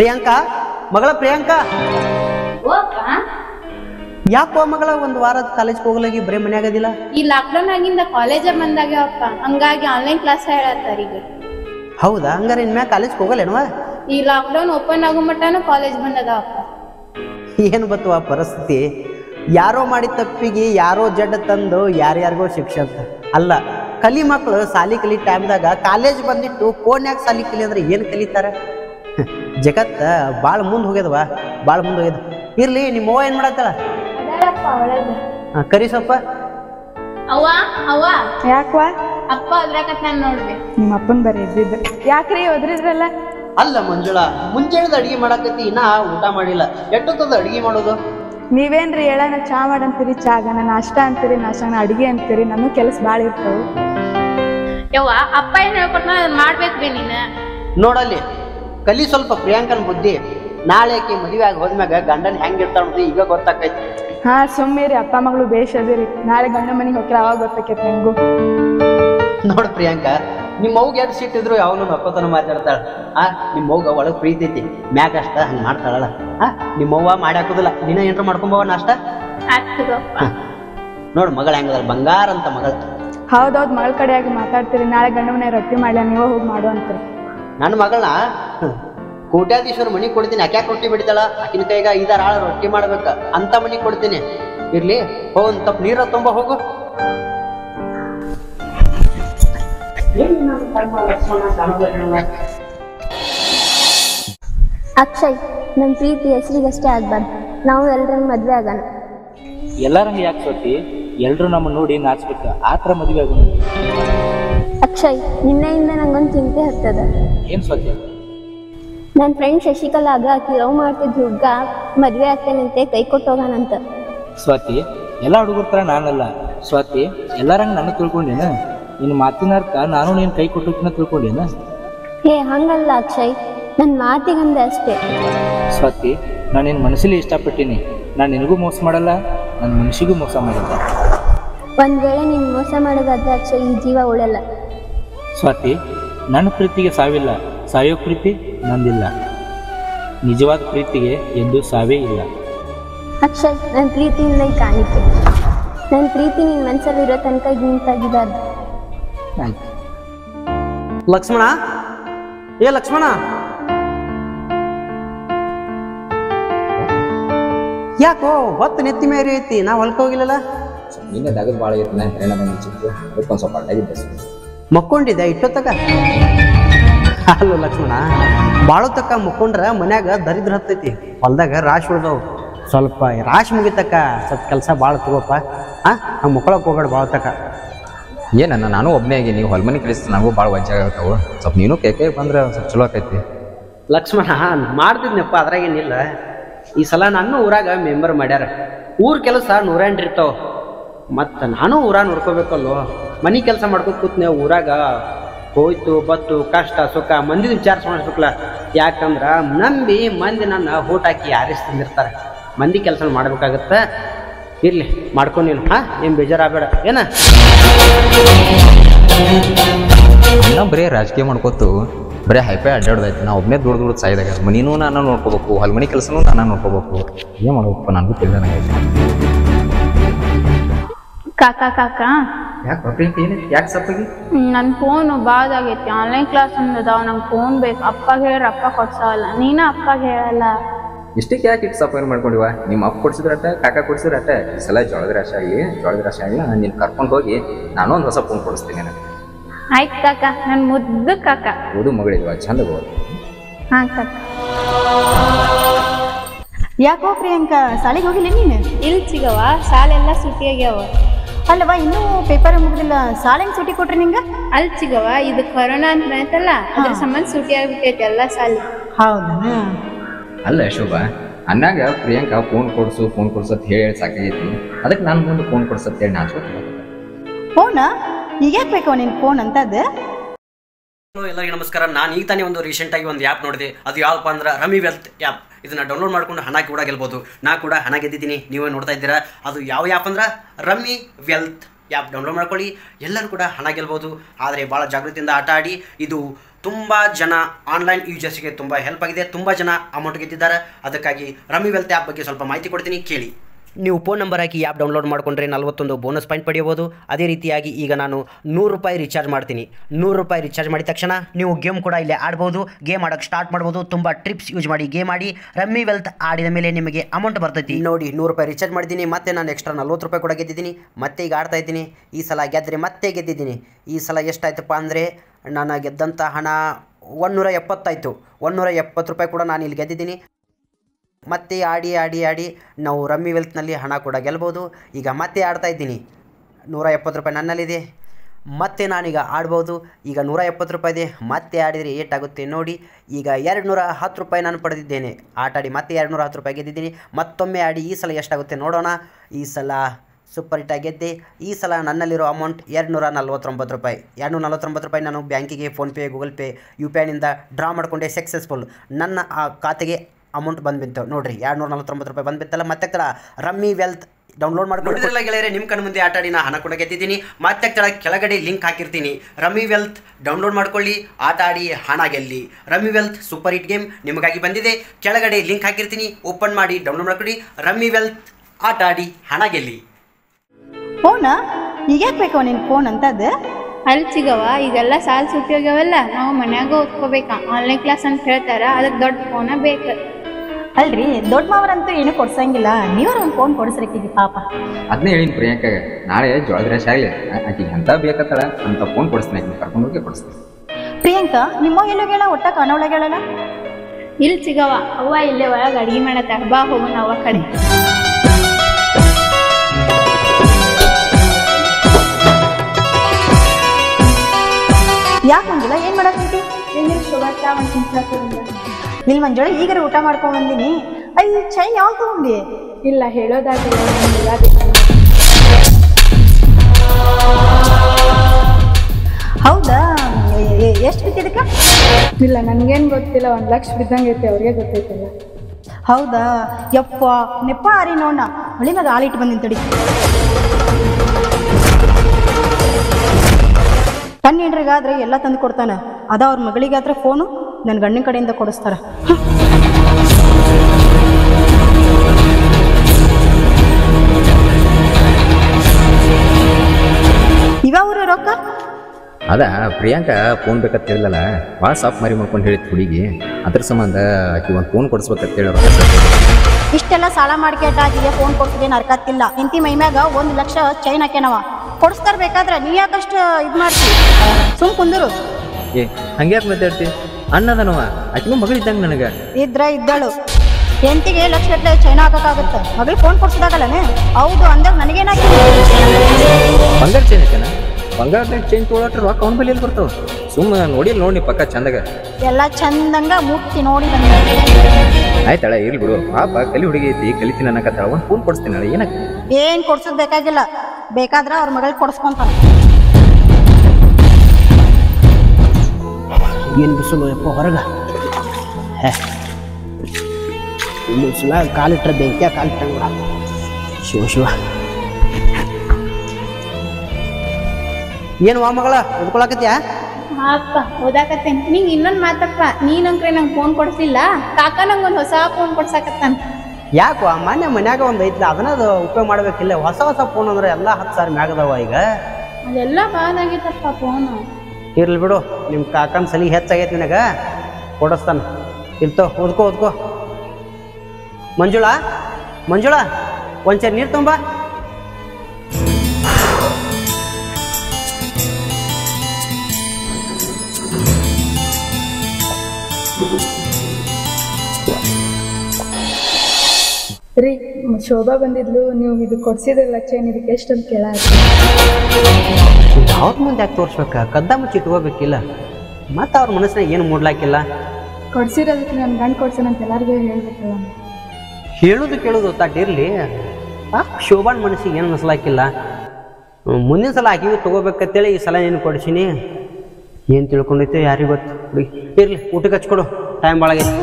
ಪ್ರಿಯಾಂಕಾ ಮಗಳ ಪ್ರಿಯಾಂಕಾ ಓಪ್ಪ ಯಾಕೋ ಮಗಳ ಒಂದು ವಾರದ ಕಾಲೇಜ್ಗೆ ಹೋಗ್ಲಾಗಿ ಬರೀ ಮನ್ಯಾಗದಿಲ್ಲ ಈ ಲಾಕ್ಡೌನ್ ಆಗಿಂದ ಕಾಲೇಜ ಬಂದಾಗ್ಯಾವಪ್ಪ ಹಂಗಾಗಿ ಆನ್ಲೈನ್ ಕ್ಲಾಸ್ ಹೇಳತ್ತಾರ ಈಗ ಹೌದಾ ಹಂಗಾರೆ ಇನ್ಮ್ಯಾಗ ಕಾಲೇಜ್ಗೆ ಹೋಗಲ್ಲೇನವ ಈ ಲಾಕ್ಡೌನ್ ಓಪನ್ ಆಗೋ ಮಟ್ಟನ ಕಾಲೇಜ್ ಬಂದದಾವಪ್ಪ ಏನು ಬತ್ತು ಆ ಪರಿಸ್ಥಿತಿ ಯಾರೋ ಮಾಡಿದ ತಪ್ಪಿಗೆ ಯಾರೋ ಜಡ್ ತಂದು ಯಾರ್ಯಾರಿಗೋ ಶಿಕ್ಷೆ ಅಂತ ಅಲ್ಲ ಕಲಿ ಮಕ್ಕಳು ಸಾಲಿ ಕಲಿ ಟೈಮ್ದಾಗ ಕಾಲೇಜ್ ಬಂದಿಟ್ಟು ಫೋನ್ಯಾಗ ಸಾಲಿ ಕಲಿ ಅಂದ್ರೆ ಏನು ಕಲಿತಾರೆ ಜಗತ್ತ ಭಾಳ ಮುಂದೆ ಹೋಗ್ಯದವ ಭಾಳ ಮುಂದೆ ಹೋಗ್ಯದ ಇರ್ಲಿ ನಿಮ್ಮ ಅವ್ವ ಏನು ಮಾಡತ್ತಾಳ ಅದಾಳಪ್ಪ ಒಳಗ ಆ, ಕರಿ ಸ್ವಲ್ಪ ಅವ್ವ ಅವ್ವ ಯಾಕವಾ ಅಪ್ಪ ಅದ್ರಾಕತ್ ನಾನು ನೋಡ್ದೆ ನಿಮ್ಮ ಅಪ್ಪನ ಬರೀ ಇದ್ದಿದ್ದು ಯಾಕ್ರಿ ಒದ್ರಿದ್ರಲ್ಲ ಅಲ್ಲ ಮಂಜುಳಾ ಮುಂಜಾನೆದ ಅಡಿಗೆ ಮಾಡಾಕತ್ತಿ ಇನ್ನ ಊಟ ಮಾಡಿಲ್ಲ ಎಷ್ಟೊತ್ತದ ಅಡಿಗೆ ಮಾಡೋದು ನೀವೇನ್ರಿ ಹೇಳನ ಚಾ ಮಾಡಂತೀರಿ ಚಾಗನ ನಾಷ್ಟ ಅಂತೀರಿ ನಾಷ್ಟನ ಅಡಿಗೆ ಅಂತೀರಿ ನಮಗೂ ಕೆಲಸ ಭಾಳ ಇರ್ತಾವು ಯವ್ವ ಅಪ್ಪ ಏನ್ ಹೇಳ್ಕೊಟ್ನ ಅದ್ ಮಾಡ್ಬೇಕ್ರಿ ನೀನ ನೋಡಲ್ಲಿ ಕಲಿ ಸ್ವಲ್ಪ ಪ್ರಿಯಾಂಕನ ಬುದ್ಧಿ ನಾಳೆ ಆಕಿ ಮದುವೆ ಆಗಿ ಹೋದ್ಮ್ಯಾಗ ಗಂಡನ ಹೆಂಗಿರ್ತಾಳ ಅನ್ನೋದು ಈಗ ಗೊತ್ತಾಕೈತಿ ಹಾ ಸುಮ್ಮೀರಿ ಅಪ್ಪ ಮಗಳು ಬೇಷ್ ಅದಿರಿ ನಾಳೆ ಗಂಡ ಮನೆಗೆ ಹೋಗ್ರ ಅವಾಗ ಗೊತ್ತಾಕೈತಿ ನಿಮ್ಗೂ ನೋಡ್ ಪ್ರಿಯಾಂಕಾ ನಿಮ್ಮ ಅವ್ಗೆ ಎರಡು ಸೀಟ್ ಇದ್ರು ಯಾವನು ನಕ್ಕೋತನ ಮಾತಾಡ್ತಾಳ ಆ ನಿಮ್ಮ ಅವ್ಗ ಒಳಗ್ ಪ್ರೀತಿ ಐತಿ ಮ್ಯಾಗ ಅಷ್ಟ ಹಂಗ ಮಾಡ್ತಾಳಲ್ಲ ಆ ನಿಮ್ಮ ಅವ್ವ ಮಾಡಿ ಹಾಕೋದಿಲ್ಲ ದಿನ ಏನ್ರ ಮಾಡ್ಕೊಂಬವ ನಾಷ್ಟ ಆಗ್ತದಪ್ಪ ನೋಡ್ ಮಗಳ ಹೆಂಗದ ಬಂಗಾರ ಅಂತ ಮಗಳ ಹೌದೌದು ಮಗಳ ಕಡೆಯಾಗಿ ಮಾತಾಡ್ತೀರಿ ನಾಳೆ ಗಂಡ ಮನೆ ರೊಟ್ಟಿ ಮಾಡ್ಲ ನೀವೇ ಹೋಗಿ ಮಾಡು ಅಂತೀರಿ ನನ್ನ ಮಗಳನ್ನ ಕೋಟ್ಯಾಧೀಶ್ವರ ಮನಿ ಕೊಡ್ತೀನಿ ಯಾಕ್ಯಾಕೆ ರೊಟ್ಟಿ ಬಿಡ್ತಾಳ ಆಕಿನ ಕೈಗ ಐದಾರು ಆಳ ರೊಟ್ಟಿ ಮಾಡ್ಬೇಕ ಅಂತ ಮನಿ ಕೊಡ್ತೀನಿ ಇರ್ಲಿ ಹೋಗ್ ಒಂದ್ ತಪ್ಪ ನೀರ ತುಂಬ ಹೋಗು ಅಕ್ಷಯ್ ನನ್ನ ಪ್ರೀತಿ ಹೆಸರಿಗಷ್ಟೇ ಆಗ್ಬಾರ್ದು ನಾವು ಎಲ್ಲರನ್ನ ಮದುವೆ ಆಗೋಣ ಎಲ್ಲರಂಗ ಯಾಕೆ ಸೋತಿ ಎಲ್ರು ನಮ್ಮ ನೋಡಿ ನಾಚ್ಬೇಕು ಆ ಥರ ಮದುವೆ ಆಗೋಣ ಅಕ್ಷಯ್ ನಿನ್ನೆಯಿಂದ ನಂಗೊಂದು ಚಿಂತೆ ಹತ್ತದ ಏನು ಸೋತಿ ನನ್ನ ಫ್ರೆಂಡ್ ಶಶಿಕಲಾಗ ಆಕಿ ಲವ್ ಮಾಡ್ತಿದ್ದ ಹುಡ್ಗ ಮದುವೆ ಆಗ್ತೇನಂತೆ ಕೈ ಕೊಟ್ಟು ಹೋಗೋಣಂತ ಸ್ವಾತಿ ಎಲ್ಲ ಹುಡುಗರ ಥರ ನಾನಲ್ಲ ಸ್ವಾತಿ ಎಲ್ಲರಂಗ ನಾನು ತಿಳ್ಕೊಂಡೇನ ನಿನ್ನ ಮಾತಿನ ಅರ್ಥ ನಾನು ನೀನು ಕೈ ಕೊಟ್ಟೋಕಿನ ತಿಳ್ಕೊಂಡೇನ ಹೇ ಹಂಗಲ್ಲ ಅಕ್ಷಯ್ ನನ್ನ ಮಾತಿಗಂದೆ ಅಷ್ಟೇ ಸ್ವಾತಿ ನಾನು ನಿನ್ನ ಮನಸ್ಸಲ್ಲಿ ಇಷ್ಟಪಟ್ಟೀನಿ ನಾನು ನಿನಗೂ ಮೋಸ ಮಾಡಲ್ಲ ನನ್ನ ಮನಸ್ಸಿಗೂ ಮೋಸ ಮಾಡಲ್ಲ ಒಂದ್ ವೇಳೆ ನೀನು ಮೋಸ ಮಾಡೋದಾದ್ರೆ ಅಕ್ಷಯ್ ಈ ಜೀವ ಉಳಿಯಲ್ಲ ಸ್ವಾತಿ ನನ್ನ ಪ್ರೀತಿಗೆ ಸಾವಿಲ್ಲ ಸಾಯೋ ಪ್ರೀತಿ ನಂದಿಲ್ಲ ನಿಜವಾದ ಪ್ರೀತಿಗೆ ಎಂದು ಸಾವೇ ಇಲ್ಲ ಅಕ್ಷಯ್ ನನ್ನ ಪ್ರೀತಿಯಿಂದ ಈ ಕಾಣಿಕೆ ನನ್ನ ಪ್ರೀತಿ ನಿನ್ನ ಮನಸ್ಸಲ್ಲಿ ಇರೋ ತನಕ ನಿಂತಾಗಿದ್ದಾರ್ದು ಆಯ್ತು ಲಕ್ಷ್ಮಣ ಏ ಲಕ್ಷ್ಮಣ ಯಾಕೋ ಹೊತ್ತು ನೆತ್ತಿ ಮೇರಿ ಐತಿ ನಾ ಹೊಲ್ಕ ಹೋಗಿಲ್ಲಲ್ಲ ನಿನ್ನೆ ದಗದ್ ಭಾಳ ಇತ್ತು ನಾ ಹೆರಣ ಬಂದು ಚಿಕ್ಕು ಅದಕ್ಕೆ ಒಂದು ಸ್ವಲ್ಪ ಅಡ್ಡಾಗಿದ್ದೆ ಮಕ್ಕೊಂಡಿದ್ದೆ ಇಟ್ಟೊತ್ತಕ ಅಲ್ಲ ಲಕ್ಷ್ಮಣ ಬಾಳು ತಕ್ಕ ಮುಕ್ಕೊಂಡ್ರ ಮನ್ಯಾಗ ದರಿದ್ರ ಹತ್ತೈತಿ ಹೊಲ್ದಾಗ ರಾಶಿ ಉಳ್ದವು ಸ್ವಲ್ಪ ರಾಶಿ ಮುಗಿತಕ್ಕ ಸ್ವಲ್ಪ ಕೆಲಸ ಭಾಳ ತಗೋಪ್ಪ ಹಾ ಹಂಗೆ ಮುಕ್ಕೊಳಕ್ ಹೋಗ್ಬೇಡ ಭಾಳ ತಕ್ಕ ಏನನ್ನ ನಾನು ಒಬ್ಬನೇ ಆಗಿ ನೀವು ಹೊಲ್ಮನಿ ಕಳಿಸ್ ನನಗೂ ಭಾಳ ವಜ್ಜೆ ಆಗತ್ತಾವು ಸ್ವಲ್ಪ ನೀನು ಕೈ ಕೈ ಬಂದ್ರೆ ಸ್ವಲ್ಪ ಚಲೋ ಆಕೈತಿ ಲಕ್ಷ್ಮಣ ಮಾಡ್ತಿದ್ನಪ್ಪ ಅದ್ರಾಗೇನಿಲ್ಲ ಈ ಸಲ ನಾನು ಊರಾಗ ಮೆಂಬರ್ ಮಾಡ್ಯಾರ ಊರ್ ಕೆಲಸ ನೂರೆಂಟು ಇರ್ತಾವ ಮತ್ತು ನಾನು ಊರ ನೋಡ್ಕೋಬೇಕಲ್ಲೋ ಮನೆ ಕೆಲಸ ಮಾಡ್ಕೊತ ಕೂತ್ನೆ ಊರಾಗ ಹೋಯ್ತು ಬತ್ತು ಕಷ್ಟ ಸುಖ ಮಂದಿದ ವಿಚಾರಿಸಿ ಮಾಡಿಸ್ಬೇಕಲ್ಲ ಯಾಕಂದ್ರ ನಂಬಿ ಮಂದಿ ನನ್ನ ಊಟ ಹಾಕಿ ಯಾರಿಸ್ ತಿಂದಿರ್ತಾರೆ ಮಂದಿ ಕೆಲಸ ಮಾಡ್ಬೇಕಾಗತ್ತ ಇರ್ಲಿ ಮಾಡ್ಕೊಂಡು ನೀನು ಹಾಂ ಏನು ಬೇಜಾರಾಗಬೇಡ ಏನ ಇನ್ನ ಬರೀ ರಾಜಕೀಯ ಮಾಡ್ಕೋತು ಬರೀ ಹೈಫೈ ಅಡ್ಡಾಡ್ದೈತಿ ನಾ ಒಬ್ಬನೇ ದುಡ್ಡು ದುಡ್ಡು ಸಾಯ್ದಾಗ ಮನಿನೂ ನಾನು ನೋಡ್ಕೋಬೇಕು ಹೊಲ್ಮನಿ ಕೆಲಸನೂ ನಾನು ನೋಡ್ಕೋಬೇಕು ಏನು ಮಾಡ್ಬೇಕು ನನಗೂ ತಿಳಿದಂಗೆ ಕಾಕ ಕಾಕ ಯಾಕೆ ಪ್ರಿಯಾಂಕ ಏನೈತಿ ಯಾಕೆ ಸಪ್ಪಾಗಿ ನನ್ನ ಫೋನ್ ಬಾದಾಗೈತಿ ಆನ್ಲೈನ್ ಕ್ಲಾಸ್ ಅದಾವ ನಂಗೆ ಫೋನ್ ಬೇಕು ಅಪ್ಪಗೆ ಹೇಳಿ ಅಪ್ಪ ಕೊಡ್ಸವಲ್ಲ ನೀನ ಅಪ್ಪಗೆ ಹೇಳಲ್ಲ ಇಷ್ಟಕ್ಕೆ ಯಾಕೆ ಇಟ್ಟು ಸಫರ್ ಮಾಡ್ಕೊಂಡಿವ ನಿಮ್ಮ ಅಪ್ಪ ಕೊಡ್ಸಿದ್ರಟ ಕಾಕ ಕೊಡ್ಸಿದ್ರಟ ಈ ಸಲ ಜೋಳದ ರಾಶಿ ಆಗಲಿ ಜೋಳದ ರಾಶಿ ಆಗಲಿ ನಾನು ನಿನ್ನ ಕರ್ಕೊಂಡು ಹೋಗಿ ನಾನು ಒಂದು ಹೊಸ ಫೋನ್ ಕೊಡಿಸ್ತೀನಿ ನನಗೆ ಆಯ್ತು ಕಾಕ ನನ್ನ ಮುದ್ದು ಕಾಕ ಓದು ಮಗಳಿಲ್ವ ಚಂದ ಹೋದ ಹಾಂ ಕಾಕ ಯಾಕೋ ಪ್ರಿಯಾಂಕಾ ಶಾಲೆಗೆ ಹೋಗಿಲ್ಲ ನೀನು ಇಲ್ಲಿ ಸಿಗವ ಸಾಲೆಲ್ಲ ಸುಟ್ಟಿ ಆಗ್ಯಾವ ಅಲ್ಲವಾ ಇನ್ನೂ ಪೇಪರ್ ಮುಗಿದಿಲ್ಲ ಶಾಲೆಗೆ ಸೂಟಿ ಕೊಟ್ರಿ ನಿಂಗೆ ಅಲ್ಲಿ ಸಿಗವ ಇದು ಕೊರೋನಾ ಅಂತ ಐತಲ್ಲ ಅದ್ರ ಸಂಬಂಧ ಸುಟ್ಟಿ ಆಗ್ಬಿಟ್ಟೈತಿ ಎಲ್ಲ ಸಾಲಿ ಹೌದಾ ಅಲ್ಲ ಶೋಭಾ ಅನ್ನಾಗ ಪ್ರಿಯಾಂಕಾ ಫೋನ್ ಕೊಡ್ಸು ಫೋನ್ ಕೊಡ್ಸು ಅಂತ ಹೇಳಿ ಸಾಕಾಗೈತಿ ಅದಕ್ಕೆ ನಾನು ಮುಂದೆ ಫೋನ್ ಕೊಡ್ಸತ್ ಹೇಳಿ ನಾಚ್ಕೊತ ಫೋನ ಈಗ ಯಾಕೆ ಬೇಕು ನಿನ್ ಫೋನ್ ಅಂತದ್ದು ಹಲೋ ಎಲ್ಲರಿಗೂ ನಮಸ್ಕಾರ ನಾನು ಈಗ ತಾನೇ ಒಂದು ರೀಸೆಂಟಾಗಿ ಒಂದು ಆ್ಯಪ್ ನೋಡಿದೆ ಅದು ಯಾವಪ್ಪ ಅಂದ್ರೆ ರಮಿ ವೆಲ್ತ್ ಆ್ಯಪ್ ಇದನ್ನ ಡೌನ್ಲೋಡ್ ಮಾಡ್ಕೊಂಡು ಹಣ ಕೂಡ ಗೆಲ್ಬೋದು ನಾ ಕೂಡ ಹಣ ಗೆದ್ದಿದ್ದೀನಿ ನೀವೇ ನೋಡ್ತಾ ಇದ್ದೀರಾ ಅದು ಯಾವ ಆ್ಯಪ್ ಅಂದ್ರೆ ರಮ್ಮಿ ವೆಲ್ತ್ ಆ್ಯಪ್ ಡೌನ್ಲೋಡ್ ಮಾಡ್ಕೊಳ್ಳಿ ಎಲ್ಲರೂ ಕೂಡ ಹಣ ಗೆಲ್ಬೋದು ಆದರೆ ಭಾಳ ಜಾಗೃತಿಯಿಂದ ಆಟ ಆಡಿ ಇದು ತುಂಬ ಜನ ಆನ್ಲೈನ್ ಯೂಸರ್ಸ್ಗೆ ತುಂಬ ಹೆಲ್ಪ್ ಆಗಿದೆ ತುಂಬ ಜನ ಅಮೌಂಟ್ ಗೆದ್ದಿದ್ದಾರೆ ಅದಕ್ಕಾಗಿ ರಮ್ಮಿ ವೆಲ್ತ್ ಆ್ಯಪ್ ಬಗ್ಗೆ ಸ್ವಲ್ಪ ಮಾಹಿತಿ ಕೊಡ್ತೀನಿ ಕೇಳಿ ನೀವು ಫೋನ್ ನಂಬರ್ ಹಾಕಿ ಆ್ಯಪ್ ಡೌನ್ಲೋಡ್ ಮಾಡಿಕೊಂಡ್ರೆ ನಲವತ್ತೊಂದು ಬೋನಸ್ ಪಾಯಿಂಟ್ ಪಡೆಯಬಹುದು ಅದೇ ರೀತಿಯಾಗಿ ಈಗ ನಾನು ನೂರು ರೂಪಾಯಿ ರಿಚಾರ್ಜ್ ಮಾಡ್ತೀನಿ ನೂರು ರೂಪಾಯಿ ರಿಚಾರ್ಜ್ ಮಾಡಿದ ತಕ್ಷಣ ನೀವು ಗೇಮ್ ಕೂಡ ಇಲ್ಲೇ ಆಡ್ಬೋದು ಗೇಮ್ ಆಡೋಕ್ಕೆ ಸ್ಟಾರ್ಟ್ ಮಾಡ್ಬೋದು ತುಂಬ ಟ್ರಿಪ್ಸ್ ಯೂಸ್ ಮಾಡಿ ಗೇಮ್ ಆಡಿ ರಮ್ಮಿ ವೆಲ್ತ್ ಆಡಿದ ಮೇಲೆ ನಿಮಗೆ ಅಮೌಂಟ್ ಬರ್ತೈತಿ ನೋಡಿ ನೂರು ರೂಪಾಯಿ ರಿಚಾರ್ಜ್ ಮಾಡಿದ್ದೀನಿ ಮತ್ತೆ ನಾನು ಎಕ್ಸ್ಟ್ರಾ ನಲ್ವತ್ತು ರೂಪಾಯಿ ಕೂಡ ಗೆದ್ದಿದ್ದೀನಿ ಮತ್ತೆ ಈಗ ಆಡ್ತಾ ಇದ್ದೀನಿ ಈ ಸಲ ಗೆದ್ದರೆ ಮತ್ತೆ ಗೆದ್ದಿದ್ದೀನಿ ಈ ಸಲ ಎಷ್ಟಾಯ್ತಪ್ಪ ಅಂದರೆ ನಾನು ಗೆದ್ದಂಥ ಹಣ ಒಂದೂರ ಎಪ್ಪತ್ತಾಯಿತು ಒಂದೂರ ಎಪ್ಪತ್ತು ರೂಪಾಯಿ ಕೂಡ ನಾನು ಇಲ್ಲಿ ಗೆದ್ದಿದ್ದೀನಿ ಮತ್ತೆ ಆಡಿ ಆಡಿ ಆಡಿ ನಾವು ರಮ್ಮಿ ವೆಲ್ತ್ನಲ್ಲಿ ಹಣ ಕೂಡ ಗೆಲ್ಬೋದು ಈಗ ಮತ್ತೆ ಆಡ್ತಾ ಇದ್ದೀನಿ ನೂರ ಎಪ್ಪತ್ತು ರೂಪಾಯಿ ನನ್ನಲ್ಲಿದೆ ಮತ್ತೆ ನಾನೀಗ ಆಡ್ಬೋದು ಈಗ ನೂರ ಎಪ್ಪತ್ತು ರೂಪಾಯಿ ಇದೆ ಮತ್ತೆ ಆಡಿದರೆ ಏಟಾಗುತ್ತೆ ನೋಡಿ ಈಗ ಎರಡು ನೂರ ಹತ್ತು ರೂಪಾಯಿ ನಾನು ಪಡೆದಿದ್ದೇನೆ ಆಟ ಆಡಿ ಮತ್ತೆ ಎರಡು ನೂರ ಹತ್ತು ರೂಪಾಯಿ ಗೆದ್ದಿದ್ದೀನಿ ಮತ್ತೊಮ್ಮೆ ಆಡಿ ಈ ಸಲ ಎಷ್ಟಾಗುತ್ತೆ ನೋಡೋಣ ಈ ಸಲ ಸೂಪರ್ ಹಿಟ್ ಗೆದ್ದೆ ಈ ಸಲ ನನ್ನಲ್ಲಿರೋ ಅಮೌಂಟ್ ಎರಡು ನೂರ ನಲ್ವತ್ತೊಂಬತ್ತು ರೂಪಾಯಿ ಎರಡು ನೂರ ನಲ್ವತ್ತೊಂಬತ್ತು ರೂಪಾಯಿ ನಾನು ಬ್ಯಾಂಕಿಗೆ PhonePe Google Pay U P ಐನಿಂದ ಡ್ರಾ ಮಾಡಿಕೊಂಡೆ ಸಕ್ಸಸ್ಫುಲ್ ನನ್ನ ಆ ಖಾತೆಗೆ ಅಮೌಂಟ್ ಬಂದ್ಬಿತ್ತು ನೋಡ್ರಿ ಎರಡು ನೂರ ನಲ್ವತ್ತೊಂಬತ್ತು ರೂಪಾಯಿ ಬಂದ್ಬಿತ್ತಲ್ಲ ಮತ್ತೆ ತಡ ರಮ್ಮಿ ವೆಲ್ತ್ ಡೌನ್ಲೋಡ್ ಮಾಡ್ಕೊಂಡಿರಲ್ಲ ಗೆಳೆಯರೆ ನಿಮ್ಮ ಕಣ್ಣು ಮುಂದೆ ಆಟ ಆಡಿ ನಾ ಹಣ ಕೂಡ ಗೆದ್ದಿದ್ದೀನಿ ಮತ್ತೆ ತಡ ಕೆಳಗಡೆ ಲಿಂಕ್ ಹಾಕಿರ್ತೀನಿ ರಮ್ಮಿ ವೆಲ್ತ್ ಡೌನ್ಲೋಡ್ ಮಾಡ್ಕೊಳ್ಳಿ ಆಟ ಆಡಿ ಹಣ ಗೆಲ್ಲಿ rummy wealth super hit game ನಿಮಗಾಗಿ ಬಂದಿದೆ ಕೆಳಗಡೆ ಲಿಂಕ್ ಹಾಕಿರ್ತೀನಿ ಓಪನ್ ಮಾಡಿ ಡೌನ್ಲೋಡ್ ಮಾಡ್ಕೊಳ್ಳಿ ರಮ್ಮಿ ವೆಲ್ತ್ ಆಟ ಆಡಿ ಹಣ ಗೆಲ್ಲಿ ಫೋನಾ ಈಗ್ಯಾಕೆ ಬೇಕು ನಿನ್ ಫೋನ್ ಅಂತದ್ದು ಅಲ್ಲಿ ಸಿಗವ ಈಗೆಲ್ಲ ಸಾಲ ಸುಟ್ಟಿ ಹೋಗ್ಯಾವಲ್ಲ ನಾವು ಮನ್ಯಾಗ ಓದ್ಕೋಬೇಕಾ ಆನ್ಲೈನ್ ಕ್ಲಾಸ್ ಅಂತ ಹೇಳ್ತಾರ ಅದಕ್ಕೆ ದೊಡ್ಡ ಫೋನ ಬೇಕು ಅಲ್ರಿ ದೊಡ್ಡ ಮಾವರಂತೂ ಏನು ಕೊಡ್ಸಂಗಿಲ್ಲ ನೀವ್ರ ಒಂದು ಫೋನ್ ಕೊಡಿಸ್ರಿಕ್ಕಿಗೆ ಪಾಪ ಅದನ್ನೇ ಹೇಳಿನಿ ಪ್ರಿಯಾಂಕಾಗ ನಾಳೆ ಜೋಳದ ರೇಷ್ ಆಗಲಿ ಆಕಿಗೆ ಎಂತ ಬೇಕತ್ತಳ ಅಂತ ಫೋನ್ ಕೊಡಿಸ್ತೀನಿ ಆಕಿನ ಕರ್ಕೊಂಡು ಹೋಗಿ ಕೊಡಿಸ್ತೀನಿ ಪ್ರಿಯಾಂಕಾ ನಿಮ್ಮ ಎಲ್ಲೋಗ್ಯಾಳ ಒಟ್ಟ ಕಾಣೊಳಗ್ಯಾಳಲ್ಲ ಇಲ್ಲಿ ಸಿಗವ ಅವ್ವ ಇಲ್ಲೇ ಒಳಗೆ ಅಡಿಗೆ ಮಾಡತ್ತಾರ ಬಾ ಹೋಗೋಣ ಅವ್ವ ಕಡೆ ಯಾಕೆ ಮಂಜುಳ ಏನ್ ಮಾಡಕ್ಕಂತಿ ಇಲ್ಲಿ ಮಂಜುಳ ಈಗರ ಊಟ ಮಾಡ್ಕೊಂಡ್ ಬಂದಿನಿ ಐ ಚೈ ಯಾವಾಗ ತಗೊಂಡಿ ಇಲ್ಲ ಹೇಳೋದಾಗಿಲ್ಲ ಹೌದಾ ಎಷ್ಟು ಬಿತ್ತಿದಕ್ಕ ಇಲ್ಲ ನನಗೇನು ಗೊತ್ತಿಲ್ಲ ಒಂದು ಲಕ್ಷ ಬಿದ್ದಂಗೆ ಐತೆ ಅವ್ರಿಗೆ ಗೊತ್ತೈತಲ್ಲ ಹೌದಾ ಯಪ್ಪ ನೆಪ್ಪ ಆರಿ ನೋಡ ಹೊಳಿ ಮ್ಯಾಗ ಹಾಲಿಟ್ಟು ಬಂದಿನ ತಡಿ ತನ್ನ ಹೆಂಡ್ರಿಗಾದ್ರೆ ಎಲ್ಲ ತಂದು ಕೊಡ್ತಾನ ಅದ ಅವ್ರ ಮಗಳಿಗಾದ್ರೆ ಫೋನು ನನ್ನ ಗಂಡನ ಕಡೆಯಿಂದ ಕೊಡಿಸ್ತಾರ ಇವ್ಯಾವ್ರಿ ರೊಕ್ಕ ಅದ ಪ್ರಿಯಾಂಕಾ ಫೋನ್ ಬೇಕಂತ ಹೇಳಿದಲ್ಲ ಭಾಳ ಸಾಫ್ ಮಾರಿ ಮಾಡ್ಕೊಂಡು ಹೇಳಿತ್ತು ಹುಡುಗಿ ಅದ್ರ ಸಂಬಂಧ ಆಕಿ ಒಂದು ಫೋನ್ ಕೊಡಿಸ್ಬೇಕಂತ ಹೇಳಿ ರೊಕ್ಕ ಸರ್ ಇಷ್ಟೆಲ್ಲ ಸಾಲ ಮಾಡ್ಕೇಟ ಆಕಿಗೆ ಫೋನ್ ಕೊಡ್ತಿದ್ದೇನು ಅರ್ಕತ್ತಿಲ್ಲ ಇಂತಿ ಮೈಮ್ಯಾಗ ಒಂದು ಲಕ್ಷ ಚೈನ್ ಹಾಕ್ಯಾನವ ಕೊಡಿಸ್ತಾರ ಬೇಕಾದ್ರೆ ನೀ ಯಾಕಷ್ಟು ಇದು ಮಾಡ್ತಿ ಸುಮ್ ಕುಂದರು ಏ ಹಂಗ್ಯಾಕೆ ಮಾತಾಡ್ತಿ ಅನ್ನದನವ ಆಕಿನೂ ಮಗಳಿದ್ದಂಗೆ ನನಗೆ ಇದ್ರ ಇದ್ದಳು ಹೆಂಡತಿಗೆ ಲಕ್ಷ ಗಟ್ಟಲೆ ಚೈನ್ ಹಾಕಕ್ಕಾಗತ್ತ ಮಗಳಿಗೆ ಫೋನ್ ಕೊಡ್ಸೋದಾಗಲ್ಲನೆ ಹೌದು ಅಂದಾಗ ನನಗೇನಾಗಿ ಬಂಗಾರ ಚೇಂಜ್ ಐತೆನ ಬಂಗಾರದಾಗ ಚೇಂಜ್ ತೊಗೊಳಟ್ರೆ ರೊಕ್ಕ ಅವ್ನ ಬಳಿ ಬರ್ತಾವ ಸುಮ್ಮನೆ ನೋಡಿಲ್ಲ ನೋಡಿ ಪಕ್ಕ ಚಂದಾಗ ಎಲ್ಲ ಚಂದಂಗ ಮುಟ್ಟಿ ನೋಡಿ ಬಂದ ಆಯ್ತಳ ಇರ್ಲಿ ಬಿಡು ಪಾಪ ಕಲಿ ಹುಡುಗಿ ಐತಿ ಕಲಿತೀನಿ ಅನ್ನಕತ್ತಾಳ ಒಂದು ಫೋನ್ ಕೊಡಿಸ್ತೀನಿ ಅಲ್ಲ ಏನಕ್ಕೆ ಏನ್ ಕೊಡ್ಸೋದ್ ಬೇಕಾಗಿಲ್ಲ ಬೇಕಾದ್ರ ಅವ್ರ ಮಗಳಿಗೆ ಕೊಡಿಸ್ಕೊಂತಾನ ಏನು ಬಿಸಿಲು ಯಪ್ಪ ಹೊರಗೆ ಹೇ ಬಿಸಿಲ ಕಾಲಿಟ್ರೆ ಬೆಂಕಿಯ ಕಾಲಿಟ್ಟಂಗ ಶಿವ ಶಿವ ಏನು ವಾ ಮಗಳ ಓದ್ಕೊಳಕತ್ಯಾ ಅಪ್ಪ ಓದಾಕತ್ತೇನೆ ನಿಂಗೆ ಇನ್ನೊಂದು ಮಾತಪ್ಪ ನೀನಂಕ್ರೆ ನಂಗೆ ಫೋನ್ ಕೊಡಿಸಿಲ್ಲ ಕಾಕ ನಂಗೆ ಒಂದು ಹೊಸ ಫೋನ್ ಕೊಡ್ಸಾಕತ್ತಾನ ಯಾಕೋ ಮೊನ್ನೆ ಮನ್ಯಾಗ ಒಂದು ಐತ್ಲ ಅದನ್ನ ಅದು ಉಪಯೋಗ ಮಾಡ್ಬೇಕಿಲ್ಲ ಹೊಸ ಹೊಸ ಫೋನ್ ಅಂದ್ರೆ ಎಲ್ಲ ಹತ್ತು ಸಾವಿರ ಮ್ಯಾಗದವ ಈಗ ಅದೆಲ್ಲ ಬಾದಾಗಿತ್ತಪ್ಪ ಫೋನು ಇರ್ಲಿ ಬಿಡು ನಿಮ್ಮ ಕಾಕನ ಸಲಿ ಹೆಚ್ಚಾಗೈತಿ ನಿನಗ ಕೊಡಿಸ್ತಾನ ಇರ್ತೋ ಓದ್ಕೋ ಓದ್ಕೋ ಮಂಜುಳಾ ಮಂಜುಳಾ ಒಂಚೂರು ನೀರು ತುಂಬ ರೀ ಶೋಭಾ ಬಂದಿದ್ಲು ನೀವು ಇದು ಕೊಡ್ಸಿದ್ರಲ್ಲ ಚೇನ್ ಇದಕ್ಕೆ ಎಷ್ಟಂತ ಕೇಳ ಅವ್ರ ಮುಂದೆ ಯಾಕೆ ತೋರಿಸ್ಬೇಕ ಕದ್ದ ಮುಚ್ಚಿ ಇಟ್ಕೋಬೇಕಿಲ್ಲ ಮತ್ತು ಅವ್ರ ಮನಸ್ಸಿನಾಗ ಏನು ಮೂಡ್ಲಾಕಿಲ್ಲ ಕೊಡ್ಸಿರೋದಕ್ಕೆ ನನ್ನ ಗಂಡು ಕೊಡ್ಸೇನಂತ ಎಲ್ಲರಿಗೂ ಹೇಳ್ಬೇಕಲ್ಲ ಹೇಳೋದು ಕೇಳೋದು ತಟ್ಟಿರಲಿ ಆ ಶೋಭಾನ್ ಮನಸ್ಸಿಗೆ ಏನು ಅನಿಸ್ಲಾಕಿಲ್ಲ ಹ್ಮ್, ಮುಂದಿನ ಸಲ ಆಕಿಗೂ ತೊಗೋಬೇಕಂತೇಳಿ ಈ ಸಲ ನೀನು ಕೊಡಿಸೀನಿ ಏನು ತಿಳ್ಕೊಂಡೈತೆ ಯಾರಿಗೂ ಗೊತ್ತು ಹುಡುಗಿ ಇರಲಿ ಊಟಕ್ಕೆ ಹಚ್ಕೊಡು ಟೈಮ್ ಭಾಳಾಗೈತಿ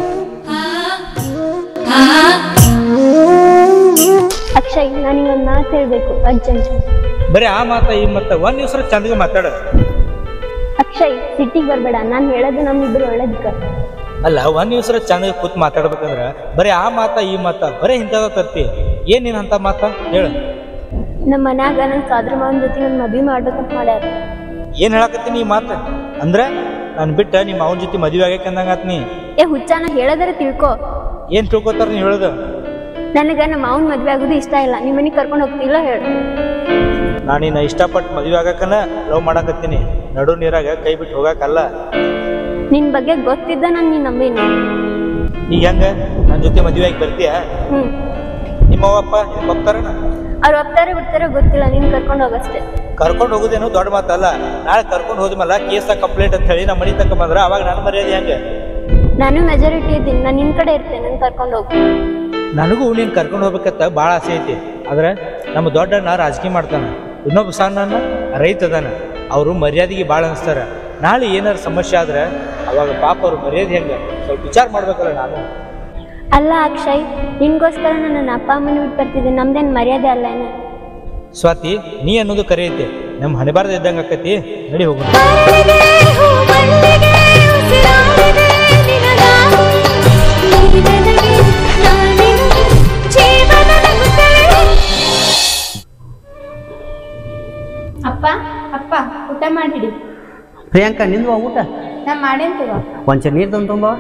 ಅಕ್ಷಯ್ ನನಗೊಂದು ಮಾತು ಹೇಳಬೇಕು ಅರ್ಜೆಂಟ್ ಬರೀ ಆ ಮಾತ ಈ ಮತ್ತ ಒಂದ್ ದಿವ್ಸ ಚಂದಗೆ ಮಾತಾಡ ಅಕ್ಷಯ್ ಸಿಟ್ಟಿಗೆ ಬರಬೇಡ ನಾನು ಹೇಳೋದು ನಮ್ಮಿಬ್ರು ಒಳ್ಳೇದಕ್ಕೆ ಅಲ್ಲ ಒಂದ್ ದಿವ್ಸ ಚಂದ ಕೂತ್ ಮಾತಾಡ್ಬೇಕಂದ್ರ ಬರೀ ಆ ಮಾತ ಈ ಮಾತ ಬರೀ ಇಂಥದ ತರ್ತಿ ಏನ್ ನೀನ್ ಅಂತ ಮಾತ ಹೇಳು ನಮ್ಮ ಮನ್ಯಾಗ ನನ್ನ ಸಾದ್ರ ಮಾವನ ಜೊತೆ ನನ್ನ ಮದ್ವೆ ಮಾಡ್ಬೇಕಂತ ಮಾಡ್ಯಾರ ಏನ್ ಹೇಳಕತ್ತೀನಿ ಈ ಮಾತ ಅಂದ್ರೆ ನಾನು ಬಿಟ್ಟ ನಿಮ್ಮ ಅವನ ಜೊತೆ ಮದುವೆ ಆಗಕ್ಕಂದಂಗಾತ್ ನೀ ಏ ಹುಚ್ಚ ನಾ ಹೇಳೋದಾರ ತಿಳ್ಕೊ ಏನ್ ತಿಳ್ಕೊತಾರ ನೀ ಹೇಳುದು ನನಗೆ ನಮ್ಮ ಮಾವನ ಮದ್ವೆ ಆಗೋದು ಇಷ್ಟ ಇಲ್ಲ ನಿಮ್ಮ ಮನೆಗೆ ಕರ್ಕೊಂಡು ಹೋಗ್ತಿಲ್ಲ ಹೇಳು ನಾನು ನಿನ್ನ ಇಷ್ಟಪಟ್ಟು ಮದುವೆ ಆಗಕ್ಕನ ಲವ್ ಮಾಡಕತ್ತೀನಿ ನಡು ನೀರಾಗ ಕೈ ಬಿಟ್ಟು ಹೋಗಕ್ಕಲ್ಲ ನಿನ್ ಬಗ್ಗೆ ಗೊತ್ತಿದ್ದ ನಾನು ನೀನ್ ನಂಬಿನಿ ಈಗ ಹೆಂಗ ನನ್ನ ಜೊತೆ ಮದುವೆ ಆಗಿ ಬರ್ತೀಯ ಹ್ಮ್ ನಿಮ್ಮ ಅವ್ವಪ್ಪ ಇದಕ್ಕೆ ಒಪ್ತಾರನ ಅವ್ರು ಹೋಗ್ತಾರೆ ಬಿಡ್ತಾರೆ ಗೊತ್ತಿಲ್ಲ ನೀನ್ ಕರ್ಕೊಂಡು ಹೋಗಷ್ಟೇ ಕರ್ಕೊಂಡು ಹೋಗೋದೇನು ದೊಡ್ಡ ಮಾತಲ್ಲ ನಾಳೆ ಕರ್ಕೊಂಡು ಹೋದ್ಮೇಲೆ ಕೇಸ ಕಂಪ್ಲೇಂಟ್ ಅಂತ ಹೇಳಿ ನಮ್ಮ ಮನೆ ತಕ್ಕ ಬಂದ್ರೆ ಅವಾಗ ನಾನು ಮರ್ಯಾದೆ ಹೆಂಗ ನಾನು ಮೆಜಾರಿಟಿ ಇದ್ದೀನಿ ನಾನು ನಿನ್ ಕಡೆ ಇರ್ತೇನೆ ನನ್ ಕರ್ಕೊಂಡು ಹೋಗು ನನಗೂ ನೀನು ಕರ್ಕೊಂಡು ಹೋಗ್ಬೇಕಂತ ಭಾಳ ಆಸೆ ಐತಿ ಆದ್ರೆ ನಮ್ಮ ದೊಡ್ಡಣ್ಣ ರಾಜಕೀಯ ಮಾಡ್ತಾನೆ ಇನ್ನೊಬ್ಬ ಸಣ್ಣ ರೈತ ಅದಾನ ಅವರು ಮರ್ಯಾದೆಗೆ ಭಾಳ ಅನಿಸ್ತಾರ ನಾಳೆ ಏನಾರು ಸಮಸ್ಯೆ ಆದ್ರೆ ಅವಾಗ ಪಾಪ ಅವ್ರ ಮರ್ಯಾದೆ ಹೆಂಗ ಸ್ವಲ್ಪ ವಿಚಾರ ಮಾಡ್ಬೇಕಲ್ಲ ನಾನು ಅಲ್ಲ ಅಕ್ಷಯ್ ನಿನ್ಗೋಸ್ಕರ ನಾನು ನನ್ನ ಅಪ್ಪ ಅಮ್ಮನ ಬಿಟ್ಟು ಬರ್ತಿದ್ದೀನಿ ನಮ್ದೇನ್ ಮರ್ಯಾದೆ ಅಲ್ಲ ಏನು ಸ್ವಾತಿ ನೀ ಅನ್ನೋದು ಕರೆ ಐತಿ ನಮ್ಮ ಹಣೆಬಾರ್ದ ಇದ್ದಂಗೆ ಆಕತಿ ನಡಿ ಹೋಗೋಣ ಅಪ್ಪ ಅಪ್ಪ ಊಟ ಮಾಡಿಡಿ ಪ್ರಿಯಾಂಕಾ ನಿಂದು ಊಟ ನಾ ಮಾಡೇನ್ತೀವ ಒಂಚೂರು ನೀರು ತಂದು ತುಂಬ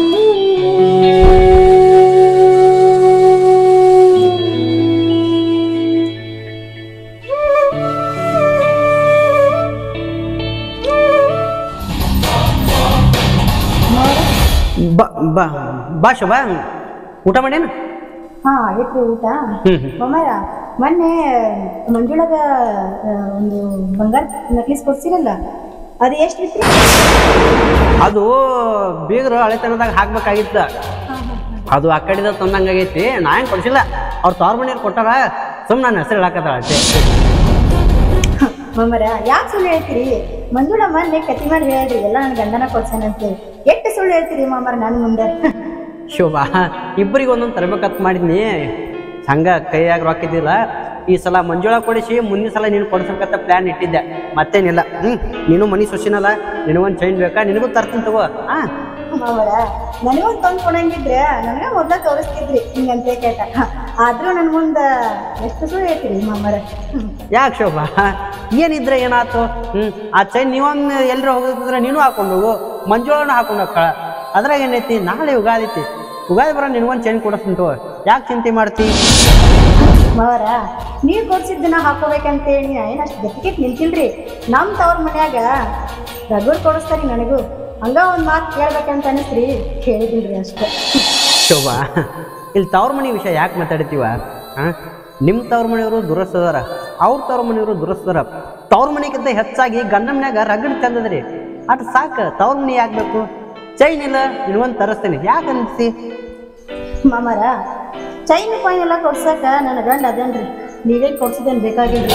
ಬಾ ಬಾ ಬಾ ಶೋಭಾ ಊಟ ಮಾಡೇನು ಹಾ ಆಗೈತ್ರಿ ಊಟ ಹ್ಮ್ ಹ್ಮ್. ಮಮ್ಮರ ಮೊನ್ನೆ ಮಂಜುಳಗ ಆ, ಒಂದು ಬಂಗಾರ ನಕ್ಲಿಸ್ ಕೊಡ್ಸಿರಲ್ಲ ಅದು ಎಷ್ಟು ಬಿತ್ರಿ ಅದು ಬೀಗರು ಹಳೆತನದಾಗ ಹಾಕ್ಬೇಕಾಗಿತ್ತ ಅದು ಆ ಕಡೆದ ತಂದಂಗಾಗೈತಿ ನಾ ಹೆಂಗೆ ಕೊಡ್ಸಿಲ್ಲ ಅವ್ರು ತವ್ರ ಮನೆಯವ್ರು ಕೊಟ್ಟಾರ ಸುಮ್ಮನೆ ನನ್ನ ಹೆಸರು ಹೇಳಕತ್ತಾಳ ಅಷ್ಟೇ ಮಮ್ಮರ ಯಾಕೆ ಸುಳ್ಳು ಹೇಳ್ತೀರಿ ಮಂಜುಳ ಮೊನ್ನೆ ಕತಿ ಮಾಡಿ ಹೇಳ್ರಿ ಎಲ್ಲ ನನ್ನ ಗಂಡನ ಕೊಡ್ಸಾನಂತೇಳಿ ಎಷ್ಟು ಸುಳ್ಳು ಹೇಳ್ತೀರಿ ಮಾಮರ ನನ್ನ ಮುಂದೆ ಶೋಭಾ ಇಬ್ಬರಿಗೆ ಒಂದೊಂದು ತರಬೇಕಂತ ಮಾಡಿದ್ನಿ ಹಂಗ ಕೈಯಾಗ ರೊಕ್ಕ ಇದ್ದಿಲ್ಲ ಈ ಸಲ ಮಂಜುಳ ಕೊಡಿಸಿ ಮುಂದಿನ ಸಲ ನೀನು ಕೊಡಿಸ್ಬೇಕಂತ ಪ್ಲ್ಯಾನ್ ಇಟ್ಟಿದ್ದೆ ಮತ್ತೇನಿಲ್ಲ ಹ್ಞೂ ನೀನು ಮನಿ ಸೊಸಿನಲ್ಲ ನಿನಗೊಂದು ಚೈನ್ ಬೇಕಾ ನಿನಗೂ ತರ್ತೀನಿ ತಗೋ ಹಾಂ ಮಾಮರ ನನಗೊಂದು ತಂದು ಕೊಡಂಗಿದ್ರೆ ನನಗೆ ಮೊದ್ಲ ತೋರಿಸ್ತಿದ್ರಿ ಹಿಂಗಂತೆ ಕೇಟ ಆದ್ರೂ ನನ್ನ ಮುಂದೆ ಎಷ್ಟು ಸುಳ್ಳು ಹೇಳ್ತೀರಿ ಮಾಮರ ಯಾಕೆ ಶೋಭಾ ಏನಿದ್ರೆ ಏನಾಯ್ತು ಹ್ಞೂ ಆ ಚೈನ್ ನೀವೊಂದು ಎಲ್ಲರ ಹೋಗಿದ್ರೆ ನೀನು ಹಾಕೊಂಡು ಹೋಗು ಮಂಜುಳನ ಹಾಕೊಂಡು ಹೋಗ್ಕಳ ಅದ್ರಾಗ ಏನೈತಿ ನಾಳೆ ಯುಗಾದಿ ಐತಿ ಯುಗಾದಿ ಬರೋ ನಿನಗೊಂದು ಚೈನ್ ಕೊಡಿಸ್ತೀನಿ ತಗೋ ಯಾಕೆ ಚಿಂತೆ ಮಾಡ್ತಿ ಮಾವರ ನೀವು ಕೊಡ್ಸಿದ್ದನ್ನ ಹಾಕೋಬೇಕಂತೇಳಿ ಏನು ಅಷ್ಟು ಗಟ್ಟಿಗೆ ನಿಂತಿಲ್ರಿ ನಮ್ಮ ತವ್ರ ಮನ್ಯಾಗ ರಗಡ್ ಕೊಡಿಸ್ತಾರಿ ನನಗೂ ಹಂಗ ಒಂದು ಮಾತು ಕೇಳ್ಬೇಕಂತ ಅನಿಸ್ರಿ ಕೇಳಿದಿಲ್ರಿ ಅಷ್ಟೇ ಶೋಭಾ ಇಲ್ಲಿ ತವ್ರ ಮನೆ ವಿಷಯ ಯಾಕೆ ಮಾತಾಡ್ತೀವ ಹಾಂ ನಿಮ್ಮ ತವ್ರ ಮನೆಯವರು ದುರಸ್ತದಾರ ಅವ್ರ ತವ್ರ ಮನೆಯವರು ದುರಸ್ತದಾರ ತವ್ರ ಮನೆಗಿಂತ ಹೆಚ್ಚಾಗಿ ಗಂಡ ಮನ್ಯಾಗ ರಗಡ್ ಚಂದದ್ರಿ ಅಟ್ ಸಾಕು ತವ್ರ ಮನೆ ಯಾಕೆ ಬೇಕು ಚೈನ್ ಇಲ್ಲ ಇನ್ನೊಂದು ತರಿಸ್ತೀನಿ ಯಾಕೆ ಅನ್ಸಿ ಮಾಮರ ಚೈನ್ ಪಾಯಿನ್ ಎಲ್ಲ ಕೊಡ್ಸಕ್ಕ ನನ್ನ ಗಂಡ ಅದನ್ರಿ ನೀವೇನು ಕೊಡ್ಸಿದೇನು ಬೇಕಾಗಿಲ್ರಿ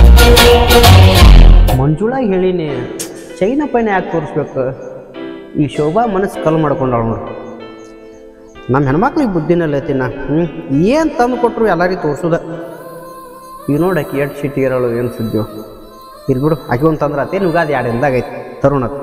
ಮಂಜುಳಾ ಹೇಳಿನಿ ಚೈನ ಪೈನ ಯಾಕೆ ತೋರಿಸ್ಬೇಕು ಈ ಶೋಭಾ ಮನಸ್ಸು ಕಲ್ ಮಾಡ್ಕೊಂಡಾಳ ನೋಡಿ ನಮ್ಮ ಹೆಣ್ಮಕ್ಳಿಗೆ ಬುದ್ಧಿನಲ್ಲಿ ಐತಿ ನಾ ಹ್ಞೂ ಏನು ತಂದು ಕೊಟ್ಟರು ಎಲ್ಲರಿಗೆ ತೋರ್ಸುದ ಈಗ ನೋಡಿ ಆಕಿ ಎಷ್ಟು ಸಿಟಿ ಇರೋಳು ಏನು ಸುದ್ದಿಯೋ ಇರ್ಬಿಡು ಆಕಿ ಒಂದು ತಂದ್ರೆ ಆತೇನು ಯುಗಾದಿ ಎರಡು ದಿನದಾಗ ಐತಿ ತರುಣತ್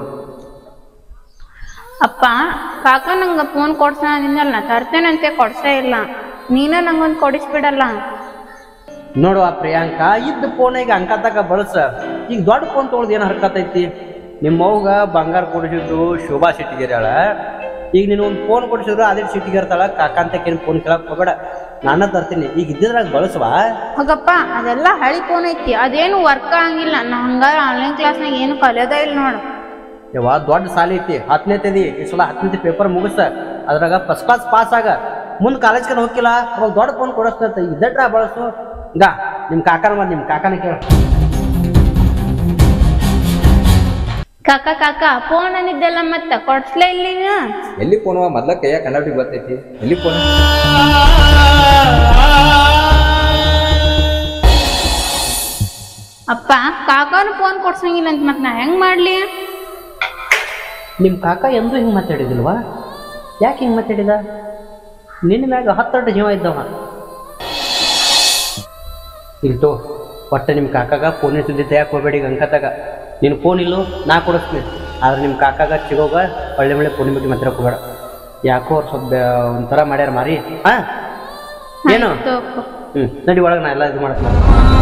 ಅಪ್ಪ ಕಾಕ ನಂಗೆ ಫೋನ್ ಕೊಡ್ಸೋಣ ಅಂದಿದ್ದಲ್ಲ ನಾ ತರ್ತೇನಂತೆ ಕೊಡ್ಸೇ ಇಲ್ಲ ನೀನು ನಂಗೊಂದು ಕೊಡಿಸ್ಬಿಡಲ್ಲ ನೋಡು ಆ ಪ್ರಿಯಾಂಕಾ ಇದ್ದ ಫೋನ್ ಈಗ ಅಂಕತಕ ಬಳಸ ಈಗ ದೊಡ್ಡ ಫೋನ್ ತೊಗೊಳ್ದು ಏನು ಹರ್ಕತೈತಿ ನಿಮ್ಮ ಅವ್ಗ ಬಂಗಾರ ಕೊಡಿಸಿದ್ದು ಶೋಭಾ ಸಿಟ್ಟಿಗೆರ್ಯಾಳ ಈಗ ನೀನು ಒಂದು ಫೋನ್ ಕೊಡಿಸಿದ್ರು ಅದೇ ಸಿಟ್ಟಿಗೆರ್ತಾಳ ಕಾಕ ಅಂತಕೇನು ಫೋನ್ ಕೇಳಕ್ ಹೋಗಬೇಡ ನಾನು ತರ್ತೀನಿ ಈಗ ಇದ್ದಿದ್ರಾಗ ಬಳಸುವ ಹೋಗಪ್ಪ ಅದೆಲ್ಲ ಹಳಿ ಫೋನ್ ಐತಿ ಅದೇನು ವರ್ಕ್ ಆಗಂಗಿಲ್ಲ ನಾ ಹಂಗಾರ ಆನ್ಲೈನ್ ಕ್ಲಾಸ್ನಾಗ ಏನು ಕಲಿಯೋದೇ ಇಲ್ಲ ನೋಡು ಯವ್ವ ದೊಡ್ಡ ಸಾಲಿ ಐತಿ ಹತ್ತನೇ ತದಿ ಈ ಸಲ ಹತ್ತನೇ ಪೇಪರ್ ಮುಗಿಸ ಅದ್ರಾಗ ಫಸ್ಟ್ ಕ್ಲಾಸ್ ಪಾಸ್ ಆಗ ಮುಂದೆ ಕಾಲೇಜ್ಗೆ ಹೋಗಿಲ್ಲ ಅವಾಗ ದೊಡ್ಡ ಫೋನ್ ಕೊಡಿಸ್ತೈತೆ ಇದ್ದಟ್ರ ಬಳಸು ಈಗ ನಿಮ್ಮ ಕಾಕನ ಮಾಡಿ ನಿಮ್ಮ ಕಾಕನ ಕೇಳ ಕಾಕ ಕಾಕ ಫೋನ್ ಅಂದಿದ್ದೆಲ್ಲ ಮತ್ತೆ ಕೊಡ್ಸ್ಲೇ ಇಲ್ಲ ನೀನು ಎಲ್ಲಿ ಫೋನ್ ಮೊದ್ಲ ಕೈಯಾಗ ಕಂಡಾಬಿಟ್ಟು ಬರ್ತೈತಿ ಎಲ್ಲಿ ಫೋನ್ ಅಪ್ಪ ಕಾಕನು ಫೋನ್ ಕೊಡ್ಸಂಗಿಲ್ಲ ಅಂತ ಮತ್ತೆ ನಾ ಹೆಂಗ್ ಮಾಡ್ಲಿ ನಿಮ್ಮ ಕಾಕ ಎಂದೂ ಹಿಂಗೆ ಮಾತಾಡಿದಿಲ್ವಾ ಯಾಕೆ ಹಿಂಗೆ ಮಾತಾಡಿದ ನಿನ್ನ ಮ್ಯಾಗ ಹತ್ತಟ್ಟು ಜೀವ ಇದ್ದವ ಇಲ್ಟೋ ಒಟ್ಟು ನಿಮ್ಮ ಕಾಕಾಗ ಫೋನ್ ಸುದ್ದಿ ತೆಗಿಯಕ್ಕೆ ಹೋಗ್ಬೇಡಿ ಗಂಕತಾಗ ನಿನ್ನ ಫೋನ್ ಇಲ್ಲೋ ನಾ ಕೊಡಿಸ್ತೀನಿ ಆದ್ರೆ ನಿಮ್ಮ ಕಾಕಾಗ ಚಿಗೋಗ ಒಳ್ಳೆ ಒಳ್ಳೆ ಫೋನ್ ಬಿಟ್ಟು ಮಾತ್ರ ಹೋಗಬೇಡ ಯಾಕೋ ಅವ್ರು ಸ್ವಲ್ಪ ಬೆ- ಒಂಥರ ಮಾಡ್ಯಾರ ಮಾರಿ ಹಾ ಏನು ಆಯ್ತು ಅಪ್ಪ. ಹ್ಞೂ ನಡಿ ಒಳಗೆ ನಾ ಎಲ್ಲ ಇದು ಮಾಡ್ತೀನಿ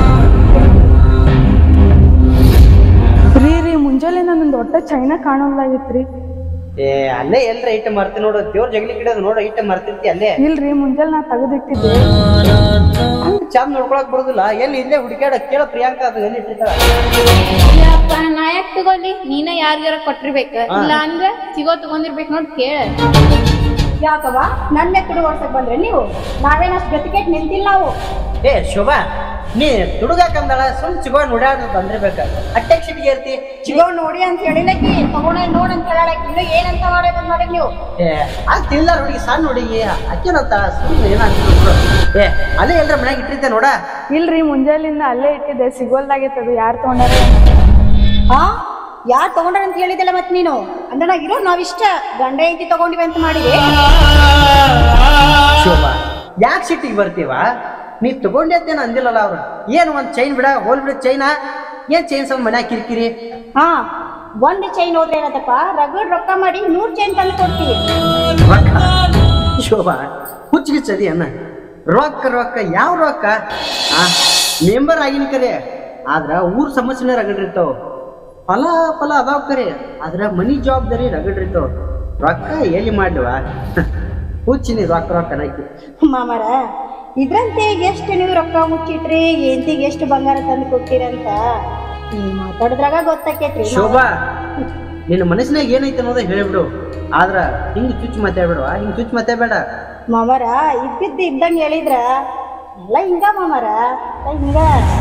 ರೀ ರೀ ಮುಂಜಾನೆ ನಂದು ಒಟ್ಟ ಚೈನಾ ಕಾಣೋದಾಗಿತ್ತು ರೀ ಏ ಅಲ್ಲೇ ಎಲ್ರ ಐಟಮ್ ಮರ್ತಿ ನೋಡು ದೇವ್ರ ಜಗಲಿ ಗಿಡದ ನೋಡು ಐಟಮ್ ಮರ್ತಿರ್ತಿ ಅಲ್ಲೇ ಇಲ್ರಿ ಮುಂಜಾನೆ ನಾ ತೆಗೆದಿಟ್ಟಿದ್ದೆ ಹಂಗ ಚಂದ ನೋಡ್ಕೊಳಕ್ ಬರೋದಿಲ್ಲ ಎಲ್ಲಿ ಇಲ್ಲೇ ಹುಡುಕ್ಯಾಡ ಕೇಳ ಪ್ರಿಯಾಂಕಾ ಅದು ಎಲ್ಲಿ ಇಟ್ಟಿರ್ತಾಳ ಯಪ್ಪ ನಾ ಯಾಕೆ ತಗೊಳ್ಳಿ ನೀನ ಯಾರಿಗಾರ ಕೊಟ್ಟಿರ್ಬೇಕ ಇಲ್ಲ ಅಂದ್ರೆ ಸಿಗೋ ತಗೊಂಡಿರ್ಬೇಕು ನೋಡಿ ಕೇಳ ಯಾಕವ್ವ ನನ್ನ ಎಕ್ಕಡು ಓಡ್ಸಕ್ ಬಂದ್ರೆ ನೀವು ನಾವೇನಷ್ಟು ಗತಿಗೆಟ್ ನಿಂತಿಲ್ಲ ನಾವು ಏ ಶೋಭಾ ನೀ ತುಡುಗಾಕಂದಳ ಸುಮ್ ಚಿಗೋ ನೋಡ್ಯಾಡ ಬಂದಿರ್ಬೇಕ ಅಟ್ಟೆಕ್ ಸಿಟಿಗೆ ಇರ್ತಿ ಚಿಗೋ ನೋಡಿ ಅಂತ ಹೇಳಿಲ್ಲಕಿ ತಗೊಂಡ ನೋಡ್ ಅಂತ ಹೇಳಕ್ ಇನ್ನು ಏನಂತ ಮಾಡೇ ಬಂದ್ ಮಾಡಿ ನೀವು ಏ ಆ ತಿಲ್ಲ ಹುಡುಗಿ ಸಣ್ಣ ಹುಡುಗಿ ಅಕ್ಕೇನಂತ ಸುಮ್ಮನೆ ಏನಾಗ್ತದೆ ಬಿಡು. ಏ ಅಲ್ಲೇ ಎಲ್ರ ಮನ್ಯಾಗ ಇಟ್ಟಿರ್ತೆ ನೋಡ ಇಲ್ರಿ ಮುಂಜಾಲಿಂದ ಅಲ್ಲೇ ಇಟ್ಟಿದ್ದೆ ಸಿಗೋಲ್ದಾಗಿತ್ತು ಅದು ಯಾರು ತೊಗೊಂಡಾರ ಹಾ ಯಾರ್ ತಗೊಂಡ್ರ ಅಂತ ಹೇಳಿದಲ್ಲ ಮತ್ ನೀನು ಅಂದ್ರೆ ನಾ ಇರೋ ನಾವಿಷ್ಟ ಗಂಡ ಹೆಂಡತಿ ತಗೊಂಡಿವಿ ಅಂತ ಮಾಡಿದೆ ಶೋಭಾ ಯಾಕೆ ಸಿಟ್ಟಿಗೆ ಬರ್ತೀವ ನೀ ತಗೊಂಡೇತೇನ ಅಂದಿಲ್ಲಲ್ಲ ಅವ್ರು ಏನು ಒಂದ್ ಚೈನ್ ಬಿಡ ಹೋಲ್ ಬಿಡ ಚೈನಾ ಏನ್ ಚೈನ್ ಸ್ವಲ್ಪ ಮನ್ಯಾಗ ಕಿರಿಕಿರಿ ಹಾ ಒಂದ್ ಚೈನ್ ಹೋದ್ರೆ ಏನತ್ತಪ್ಪ ರಗಡ್ ರೊಕ್ಕ ಮಾಡಿ ನೂರ್ ಚೈನ್ ತಂದು ಕೊಡ್ತೀವಿ ರೊಕ್ಕ ಶೋಭಾ ಹುಚ್ಚಿಗೆ ಚದಿ ಅನ್ನ ರೊಕ್ಕ ರೊಕ್ಕ ಯಾವ ರೊಕ್ಕ ಆ ಮೆಂಬರ್ ಆಗಿನ ಕರೆ ಆದ್ರ ಊರ್ ಸಮಸ್ಯೆನ ರಗಡ್ರಿರ್ತಾವ ಫಲ ಫಲ ಅದಾವ ಕರೆ ಆದ್ರ ಮನಿ ಜವಾಬ್ದಾರಿ ರಗಡ್ರಿರ್ತಾವ ರೊಕ್ಕ ಎಲ್ಲಿ ಮಾಡ್ಲಿವ ಹುಚ್ಚಿನಿ ರೊಕ್ಕ ರೊಕ್ಕ ನಾಕಿ ಮಾಮರ ಇದ್ರಂತೆ ಎಷ್ಟು ನೀವು ರೊಕ್ಕ ಮುಚ್ಚಿಟ್ರಿ ಎಂತಿಗೆ ಎಷ್ಟು ಬಂಗಾರ ತಂದು ಕೊಟ್ಟಿರಂತ ನೀವು ಮಾತಾಡಿದ್ರಾಗ ಗೊತ್ತಾಕೇತ್ರಿ ಶೋಭಾ ನಿನ್ನ ಮನಸ್ಸಿನಾಗ ಏನೈತೆ ಅನ್ನೋದ ಹೇಳ್ಬಿಡು ಆದ್ರ ಹಿಂಗ್ ಚುಚ್ಚು ಮಾತಾಡ್ಬೇಡವಾ ಹಿಂಗ್ ಚುಚ್ಚು ಮಾತಾಡ್ಬೇಡ ಮಾಮರ ಇದ್ದಿದ್ದು ಇದ್ದಂಗೆ ಹೇಳಿದ್ರ ಎಲ್ಲ ಹಿಂಗ ಮಾಮರ ಎಲ್ಲ ಹಿಂಗ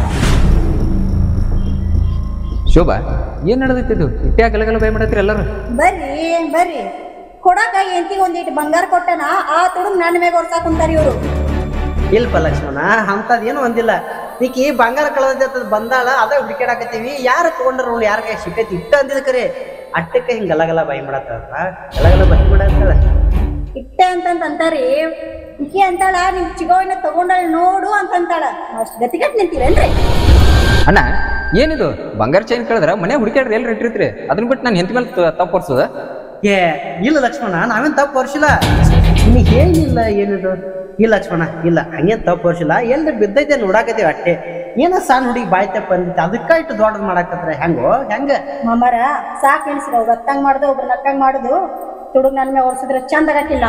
ಶೋಭಾ ಏನ್ ನಡೆದೈತಿ ಇದು ಇಟ್ಟ್ಯಾ ಗಲಗಲ ಬೈ ಮಾಡತ್ರಿ ಎಲ್ಲರೂ ಬರ್ರಿ ಬರ್ರಿ ಕೊಡಾಕ ಎಂತಿಗೆ ಒಂದಿಟ್ಟು ಬಂಗಾರ ಕೊಟ್ಟನ ಆ ತುಡುಗ್ ನನ್ನ ಮೇಲೆ ಹೊರ್ಸಾಕ್ ಕುಂತಾರ ಇವರು ಇಲ್ಪ ಲಕ್ಷ್ಮಣ ಅಂತದ್ ಏನು ಒಂದಿಲ್ಲ ಈಕಿ ಬಂಗಾರ ಕಳೆದ ಬಂದಾಳ ಅದ ಹುಡುಕಾಡಕತ್ತೀವಿ ಯಾರು ತಗೊಂಡ್ರ ನೋಡಿ ಯಾರ ಕೈ ಸಿಕ್ಕೈತಿ ಇಟ್ಟ ಅಂದಿದ ಕರೆ ಅಟ್ಟಕ್ಕೆ ಹಿಂಗ್ ಗಲಗಲ ಬಾಯಿ ಮಾಡತ್ತ ಗಲಗಲ ಬಾಯಿ ಮಾಡತ್ತಾಳ ಇಟ್ಟೆ ಅಂತಂತ ಅಂತಾರಿ ಇಕಿ ಅಂತಾಳ ನಿಮ್ ಚಿಗೋವಿನ ತಗೊಂಡಳ ನೋಡು ಅಂತಂತಾಳ ಅಷ್ಟ್ ಗತಿಗಟ್ ನಿಂತೀರೇನ್ರಿ ಅಣ್ಣ ಏನಿದು ಬಂಗಾರ ಚೈನ್ ಕಳೆದ್ರ ಮನೆ ಹುಡುಕ್ಯಾಡ್ರಿ ಎಲ್ರಿ ಇಟ್ಟಿರ್ತೀರಿ ಅದನ್ನ ಬಿಟ್ಟು ನಾನು ಹೆಂತ ಮೇಲೆ ತಪ್ಪು ಹೊರ್ಸೋದ ಏ ಇಲ್ಲ ಲಕ್ಷ್ಮಣ ನಾವೇನ್ ತಪ್ಪು ವರ್ಷಿಲ್ಲ ನಿನಗೆ ಏನಿಲ್ಲ ಏನಿದು ಇಲ್ಲ ಲಕ್ಷ್ಮಣ ಇಲ್ಲ ಹಂಗೇನ್ ತಪ್ಪು ವರ್ಷಿಲ್ಲ ಎಲ್ರಿ ಬಿದ್ದೈತೆ ನೋಡಾಕತ್ತೀವಿ ಅಟ್ಟೆ ಏನೋ ಸಣ್ಣ ಹುಡುಗಿ ಬಾಯಿ ತಪ್ಪ ಅಂದಿತ್ತು ಅದಕ್ಕ ಇಟ್ಟು ದೊಡ್ಡದ್ ಮಾಡಾಕತ್ರ ಹೆಂಗೋ ಹೆಂಗ ಮಾಮರ ಸಾಕ್ ಎಣಿಸ್ರಿ ಅವ್ರು ಅತ್ತಂಗ್ ಮಾಡುದು ಒಬ್ರು ನಕ್ಕಂಗ್ ಮಾಡುದು ತುಡುಗ್ ನನ್ನ ಮೇಲೆ ಹೊರ್ಸಿದ್ರೆ ಚಂದ ಆಗತ್ತಿಲ್ಲ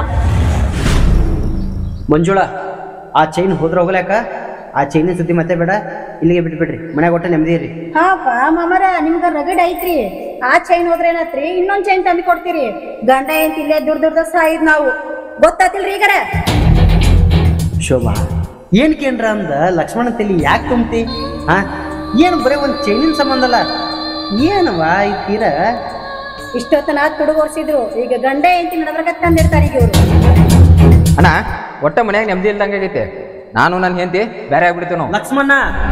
ಮಂಜುಳಾ ಆ ಚೈನ್ ಹೋದ್ರ ಹೋಗ್ಲಾಕ ಆ ಚೈನಿನ ಸುದ್ದಿ ಮತ್ತೆ ಬೇಡ ಇಲ್ಲಿಗೆ ಬಿಟ್ಬಿಡ್ರಿ ಮನ್ಯಾಗ ಒಟ್ಟ ನೆಮ್ಮದಿ ಇರ್ರಿ ಹಾಪ ಮಾಮರ ನಿಮ್ಗ ರಗಡ್ ಐತ್ರಿ ಆ ಚೈನ್ ಹೋದ್ರೆ ಏನತ್ರಿ ಇನ್ನೊಂದ್ ಚೈನ್ ತಂದು ಕೊಡ್ತೀರಿ ಗಂಡ ಏನ್ ಇಲ್ಲೇ ದುಡ್ಡು ದುಡ್ದ ಸಾಯಿದ್ ನಾವು ಗೊತ್ತಾತಿಲ್ರಿ ಈಗರ ಶೋಭಾ ಏನ್ ಕೇಂದ್ರ ಅಂದ ಲಕ್ಷ್ಮಣ ತಲಿ ಯಾಕೆ ತುಂಬ್ತಿ ಹಾ ಏನು ಬರೀ ಒಂದು ಚೈನಿನ ಸಂಬಂಧ ಅಲ್ಲ ಏನವಾ ಈ ತೀರ ಇಷ್ಟೊತ್ತನ ತುಡುಗ್ ಹೊರ್ಸಿದ್ರು ಈಗ ಗಂಡ ಎಂತಿ ನಡದ್ರಾಗ ತಂದಿರ್ತಾರ ಈಗ ಇವ್ರು ಅಣ್ಣ ಒಟ್ಟ ಮನ್ಯಾಗ ನೆಮ್ಮದಿ ಇಲ್ದಂಗೆ ಆಗೈತೆ ನಾನು ನನ್ನ ಹೆಂಡತಿ ಬೇರೆ ಆಗ್ಬಿಡ್ತೀವಿ ನಾವು ಲಕ್ಷ್ಮಣ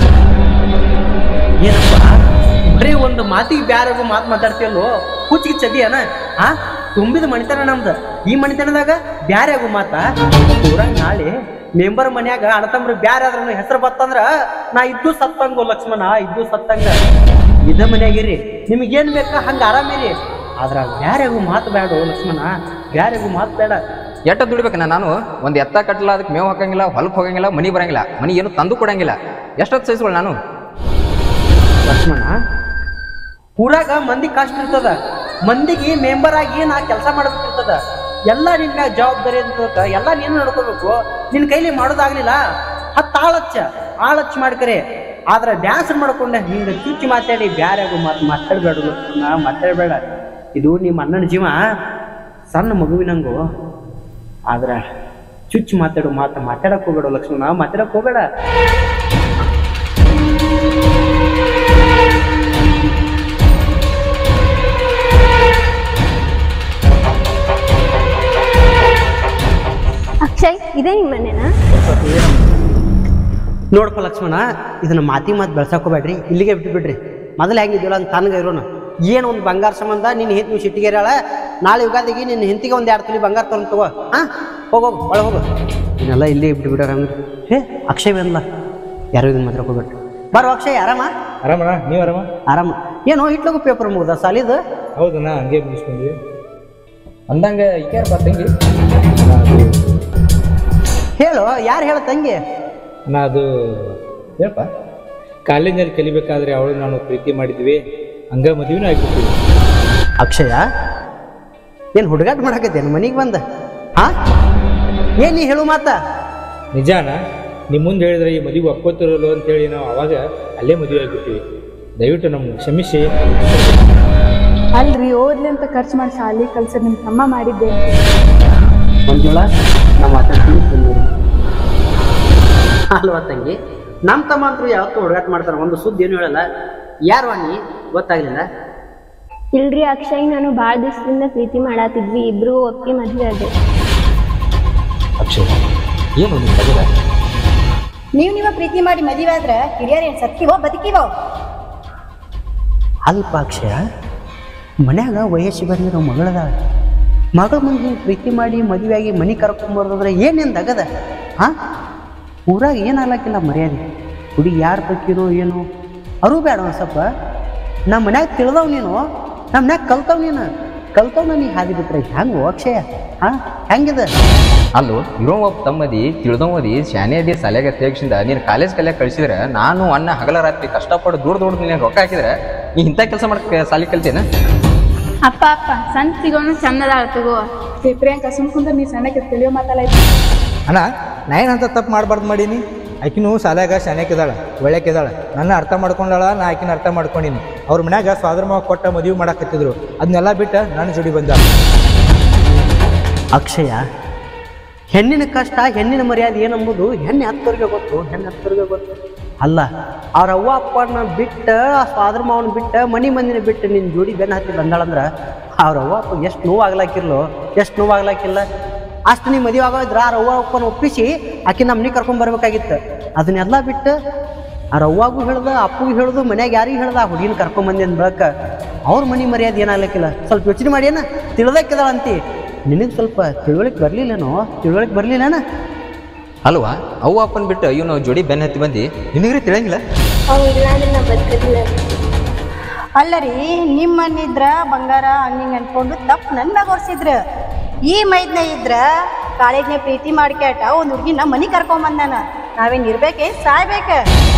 ಏನಪ್ಪ ಬರೀ ಒಂದು ಮಾತಿಗೆ ಬ್ಯಾರಗು ಮಾತು ಮಾತಾಡ್ತೀಯಲ್ಲೋ ಹುಚ್ಚಿಗೆ ಚದಿ ಅನ ಆ ತುಂಬಿದ ಮಣಿತನ ನಮ್ದು ಈ ಮಣಿತನದಾಗ ಬ್ಯಾರೆ ಆಗು ಮಾತಾ ಊರಾಗ ನಾಳೆ ಮೆಂಬರ್ ಮನ್ಯಾಗ ಅಣ್ಣತಮ್ರು ಬ್ಯಾರೆ ಆದ್ರ ಹೆಸರು ಬತ್ತಂದ್ರ ನಾ ಇದ್ದು ಸತ್ತಂಗೋ ಲಕ್ಷ್ಮಣ ಇದ್ದು ಸತ್ತಂಗ ಇದ ಮನ್ಯಾಗಿರಿ ನಿಮ್ಗೇನ್ ಬೇಕಾ ಹಂಗ ಆರಾಮಿರಿ ಆದ್ರ ಬ್ಯಾರೆಗೂ ಮಾತು ಬೇಡ ಲಕ್ಷ್ಮಣ ಬ್ಯಾರೆಗೂ ಮಾತು ಬೇಡ ಎಟ್ಟ ದುಡಿಬೇಕಣ್ಣ ನಾನು ಒಂದು ಎತ್ತ ಕಟ್ಟಲ್ಲ ಅದಕ್ಕೆ ಮೇವು ಹಾಕಂಗಿಲ್ಲ ಹೊಲಕ್ಕೆ ಹೋಗಂಗಿಲ್ಲ ಮನಿ ಬರಂಗಿಲ್ಲ ಮನಿ ಏನು ತಂದು ಕೊಡಂಗಿಲ್ಲ ಎಷ್ಟೊತ್ತು ಸಹಿಸ್ಗಳು ನಾನು ಲಕ್ಷ್ಮಣ ಊರಾಗ ಮಂದಿ ಕಷ್ಟ ಇರ್ತದ ಮಂದಿಗೆ ಮೆಂಬರ್ ಆಗಿ ನಾ ಕೆಲಸ ಮಾಡ್ಬೇಕಿರ್ತದ ಎಲ್ಲ ನಿನ್ ಮ್ಯಾಗ ಜವಾಬ್ದಾರಿ ಅಂತ ಎಲ್ಲ ನೀನು ನಡ್ಕೋಬೇಕು ನಿನ್ ಕೈಲಿ ಮಾಡೋದಾಗ್ಲಿಲ್ಲ ಹತ್ತು ಆಳಚ್ಚ ಆಳಚ್ಚ ಮಾಡ್ಕರೆ ಆದ್ರೆ ಬ್ಯಾಸರ ಮಾಡ್ಕೊಂಡೆ ಹಿಂಗ ಚುಚ್ಚಿ ಮಾತಾಡಿ ಬ್ಯಾರ್ಯಾಗು ಮಾತು ಮಾತಾಡ್ಬೇಡ ನಾ ಮಾತಾಡ್ಬೇಡ ಇದು ನಿಮ್ಮ ಅಣ್ಣನ ಜೀವ ಸಣ್ಣ ಮಗುವಿನಂಗು ಆದ್ರ ಚುಚ್ಚಿ ಮಾತಾಡು ಮಾತು ಮಾತಾಡಕ್ ಹೋಗ್ಬೇಡ ಲಕ್ಷ್ಮಣ ಮಾತಾಡಕ್ ಹೋಗ್ಬೇಡ ಅಕ್ಷಯ್ ಇದೇ ನಿಮ್ಮ ಮನೆನಾ ನೋಡಪ್ಪ ಲಕ್ಷ್ಮಣ ಇದನ್ನ ಮಾತಿ ಮಾತು ಬೆಳ್ಸಾಕೋಬೇಡ್ರಿ ಇಲ್ಲಿಗೆ ಬಿಟ್ಬಿಡ್ರಿ ಮೊದಲು ಹೆಂಗಿದ್ದಿಲ್ಲ ಅಂತ ತನಗ ಇರೋನು ಏನು ಒಂದು ಬಂಗಾರ ಸಂಬಂಧ ನಿನ್ನ ಹೆಂತ ನೀವು ಸಿಟ್ಟಿಗೆರಾಳ ನಾಳೆ ಯುಗಾದಿಗೆ ನಿನ್ನ ಹೆಂತಿಗೆ ಒಂದು ಎರಡು ತುಲಿ ಬಂಗಾರ ತೊಗೊಂಡು ತಗೋ ಹಾಂ ಹೋಗೋಗು ಒಳಗೆ ಹೋಗು ಇದನ್ನೆಲ್ಲ ಇಲ್ಲೇ ಬಿಟ್ಬಿಟ್ಟಾರ ಅಂದ್ರೆ ಹೇ ಅಕ್ಷಯ್ ಬಂದ್ಲ ಯಾರು ಇದನ್ನ ಮಾತ್ರ ಹೋಗ್ಬೇಡ್ರಿ ಬರೋ ಅಕ್ಷಯ್ ಆರಾಮ ಆರಾಮಣ್ಣ ನೀವು ಆರಾಮ ಆರಾಮ ಏನೋ ಇಟ್ಲಗು ಪೇಪರ್ ಮುಗ್ದ ಸಾಲಿದ ಹೌದಣ್ಣ ಹಂಗೆ ಮುಗಿಸ್ಕೊಂಡ್ವಿ ಅಂದಂಗ ಈಕ್ಯಾರ ಬಾ ತಂಗಿ ಹೇಳು ಯಾರು ಹೇಳ ತಂಗಿ ಅಣ್ಣ ಅದು ಹೇಳಪ್ಪ ಕಾಲೇಜಲ್ಲಿ ಕಲಿಬೇಕಾದ್ರೆ ಅವಳು ನಾನು ಪ್ರೀತಿ ಮಾಡಿದ್ವಿ ಹಂಗ ಮದುವೆನೂ ಆಗ್ಬಿಟ್ಟಿವಿ ಅಕ್ಷಯ ಏನು ಹುಡುಗಾಟ ಮಾಡಕತ್ತೇನು ಮನೆಗೆ ಬಂದ ಹಾ ಏನ್ ನೀ ಹೇಳು ಮಾತ ನಿಜಾನ ನಿಮ್ಮ ಮುಂದೆ ಹೇಳಿದ್ರೆ ಈ ಮದುವೆ ಒಪ್ಕೋತಿರಲ್ಲ ಅಂತೇಳಿ ನಾವು ಅವಾಗ ಅಲ್ಲೇ ಮದುವೆ ಆಗ್ಬಿಟ್ಟಿವಿ ದಯವಿಟ್ಟು ನಮ್ಗೆ ಕ್ಷಮಿಸಿ ಅಲ್ರಿ ಓದ್ಲಿ ಅಂತ ಖರ್ಚು ಮಾಡಿ ಶಾಲಿ ಕಲ್ಸೋದು ನಿಮ್ಮ ತಮ್ಮ ಮಾಡಿದ್ದೆ ಮಂಜುಳ ನಮ್ಮ ಮಾತಾಡ್ತೀನಿ ತಂದೂರು ಅಲ್ವಾ ತಂಗಿ ನಮ್ಮ ತಮ್ಮ ಅಂತೂ ಯಾವತ್ತೂ ಹುಡುಗಾಟ ಮಾಡ್ತಾರೆ ಒಂದು ಸುದ್ದಿ ಏನು ಹೇಳಲ್ಲ ಯಾರು ನೀ ಗೊತ್ತಾಗ್ಲಿಲ್ಲ ಇಲ್ರಿ ಅಕ್ಷಯ್ ನಾನು ಭಾಳ ದಿವಸದಿಂದ ಪ್ರೀತಿ ಮಾಡತ್ತಿದ್ವಿ ಇಬ್ರು ಒಪ್ಪಿ ಮದ್ವೆ ಅದೇ ಅಕ್ಷಯ್ ಏನು ನಿನ್ನ ತಗದ ನೀವು ನೀವು ಪ್ರೀತಿ ಮಾಡಿ ಮದುವೆ ಆದ್ರೆ ಹಿರಿಯರು ಏನು ಸತ್ತಿವೋ ಬದುಕಿವೋ ಅಲ್ಪ ಅಕ್ಷಯ ಮನ್ಯಾಗ ವಯಸ್ಸಿಗೆ ಬಂದಿರೋ ಮಗಳದ ಮಗಳ ಮುಂದೆ ಪ್ರೀತಿ ಮಾಡಿ ಮದುವೆಯಾಗಿ ಮನೆ ಕರ್ಕೊಂಬರ್ದಂದ್ರೆ ಏನೇನು ತಗದ ಹಾಂ ಊರಾಗ ಏನು ಆಗ್ಲಕ್ಕಿಲ್ಲ ಮರ್ಯಾದೆ ಹುಡುಗಿ ಯಾರು ತಕ್ಕಿರೋ ಏನು ಅರು ಬೇಡ ಒಂದು ಸ್ವಲ್ಪ ನಮ್ಮ ಮನ್ಯಾಗ ತಿಳಿದವ್ ನೀನು ನಮ್ಮ ಮನ್ಯಾಗ ಕಲ್ತವ್ ನೀನು ಕಲ್ತವ್ನ ನೀ ಹಾದಿ ಬಿಟ್ರೆ ಹೆಂಗೋ ಅಕ್ಷಯ ಹಾಂ ಹೆಂಗಿದೆ ಅಲ್ಲೋ ಇರೋ ಒಬ್ಬ ತಮ್ಮದಿ ತಿಳಿದವದಿ ಶಾನೆ ಅದಿ ಸಲೆಗೆ ತೇಗ್ಸಿಂದ ನೀನು ಕಾಲೇಜ್ ಕಲಿಯಕ್ಕೆ ಕಳಿಸಿದ್ರೆ ನಾನು ಅನ್ನ ಹಗಲ ರಾತ್ರಿ ಕಷ್ಟಪಟ್ಟು ದೂರ ದೂರ ನೀನು ರೊಕ್ಕ ಹಾಕಿದ್ರೆ ನೀ ಇಂಥ ಕೆಲಸ ಮಾಡಕ್ಕೆ ಸಾಲಿ ಕಲ್ತೇನ ಅಪ್ಪ ಅಪ್ಪ ಸಣ್ಣ ಸಿಗೋನು ಚಂದದ ತಗೋ ಏ ಪ್ರಿಯಾಂಕ ಸುಮ್ಕುಂದ್ರೆ ನೀ ಸಣ್ಣಕ್ಕೆ ತಿಳಿಯೋ ಮಾತಲ್ಲ ಅಣ್ಣ ನಾ ಏನಂತ ತಪ್ಪು ಮಾಡಬಾರ್ದು ಮಾಡೀನಿ ಆಕಿನೂ ಶಾಲ್ಯಾಗ ಶಾನ್ಯಾಕಿದಾಳ ಒಳ್ಳೆಕಿದಾಳ ನನ್ನ ಅರ್ಥ ಮಾಡ್ಕೊಂಡಾಳ ನಾ ಆಕಿನ ಅರ್ಥ ಮಾಡ್ಕೊಂಡಿನಿ ಅವ್ರ ಮನ್ಯಾಗ ಸ್ವಾದ್ರ ಮಾವ ಕೊಟ್ಟ ಮದುವೆ ಮಾಡಾಕತ್ತಿದ್ರು ಅದನ್ನೆಲ್ಲ ಬಿಟ್ಟು ನನ್ನ ಜೋಡಿ ಬಂದ ಅಕ್ಷಯ ಹೆಣ್ಣಿನ ಕಷ್ಟ ಹೆಣ್ಣಿನ ಮರ್ಯಾದೆ ಏನಂಬುದು ಹೆಣ್ಣು ಹತ್ತೋರಿಗೆ ಗೊತ್ತು ಹೆಣ್ಣು ಹತ್ತೋರಿಗೆ ಗೊತ್ತು ಅಲ್ಲ ಅವ್ರ ಅವ್ವ ಅಪ್ಪನ ಬಿಟ್ಟ ಆ ಸ್ವಾದ್ರ ಮಾವನ ಬಿಟ್ಟ ಮನಿ ಮಂದಿನ ಬಿಟ್ಟು ನಿನ್ನ ಜೋಡಿ ಬೆನ್ನ ಹತ್ತಿ ಬಂದಾಳಂದ್ರ ಅವ್ರ ಅವ್ವ ಅಪ್ಪ ಎಷ್ಟು ನೋವು ಆಗ್ಲಾಕಿರ್ಲೋ ಎಷ್ಟು ನೋವು ಆಗ್ಲಾಕಿಲ್ಲ ಅಷ್ಟು ನೀ ಮದುವೆ ಆಗೋದ್ರ ಅವ್ರ ಅವ್ವ ಅಪ್ಪನ ಒಪ್ಪಿಸಿ ಆಕಿ ನಮ್ಮ ಮನೆ ಕರ್ಕೊಂಡ್ ಬರ್ಬೇಕಾಗಿತ್ತು ಅದನ್ನೆಲ್ಲ ಬಿಟ್ಟು ಅವ್ರ ಅವ್ವಾಗೂ ಹೇಳ್ದ ಅಪ್ಪಗೂ ಹೇಳ್ದು ಮನ್ಯಾಗ ಯಾರಿಗೂ ಹೇಳ್ದ ಆ ಹುಡುಗಿನ ಕರ್ಕೊಂಬಂದಿ ಅಂದ ಬಳಕ ಅವ್ರ ಮನೆ ಮರ್ಯಾದೆ ಏನಾಗ್ಲಿಕ್ಕಿಲ್ಲ ಸ್ವಲ್ಪ ಯೋಚನೆ ಮಾಡಿ ಏನ ತಿಳ್ದಕ್ಕಿದಾಳ ಅಂತಿ ನಿನಗೆ ಸ್ವಲ್ಪ ತಿಳುವಳಿಕೆ ಬರಲಿಲ್ಲನೋ ತಿಳುವಳಿಕೆ ಬರಲಿಲ್ಲನ ಅಲ್ವಾ ಅವ್ವ ಅಪ್ಪನ ಬಿಟ್ಟು ಇವನು ಜೋಡಿ ಬೆನ್ನ ಹತ್ತಿ ಬಂದು ನಿನಗ್ರಿ ತಿಳಿಯಂಗಿಲ್ಲ ಅವ್ ಇಲ್ಲ ಅಂದ್ರೆ ನಾ ಬದುಕದಿಲ್ಲ ಅಲ್ಲ ರೀ ನಿಮ್ಮನ್ನಿದ್ರ ಬಂಗಾರ ಹಂಗಿಂಗ್ ಅನ್ಕೊಂಡು ತಪ್ಪು ನನ್ನ ಮ್ಯಾಗ ಹೊರ್ಸಿದ್ರು ಈ ಮೈದ್ನ ಇದ್ರ ಕಾಲೇಜ್ನ ಪ್ರೀತಿ ಮಾಡ್ಕ್ಯಾಟ ಒಂದು ಹುಡುಗಿನ ಮನೆ ಕರ್ಕೊಂಬಂದಾನ ನಾವೇನ್ ಇರ್ಬೇಕೆ ಸಾಯ್ಬೇಕ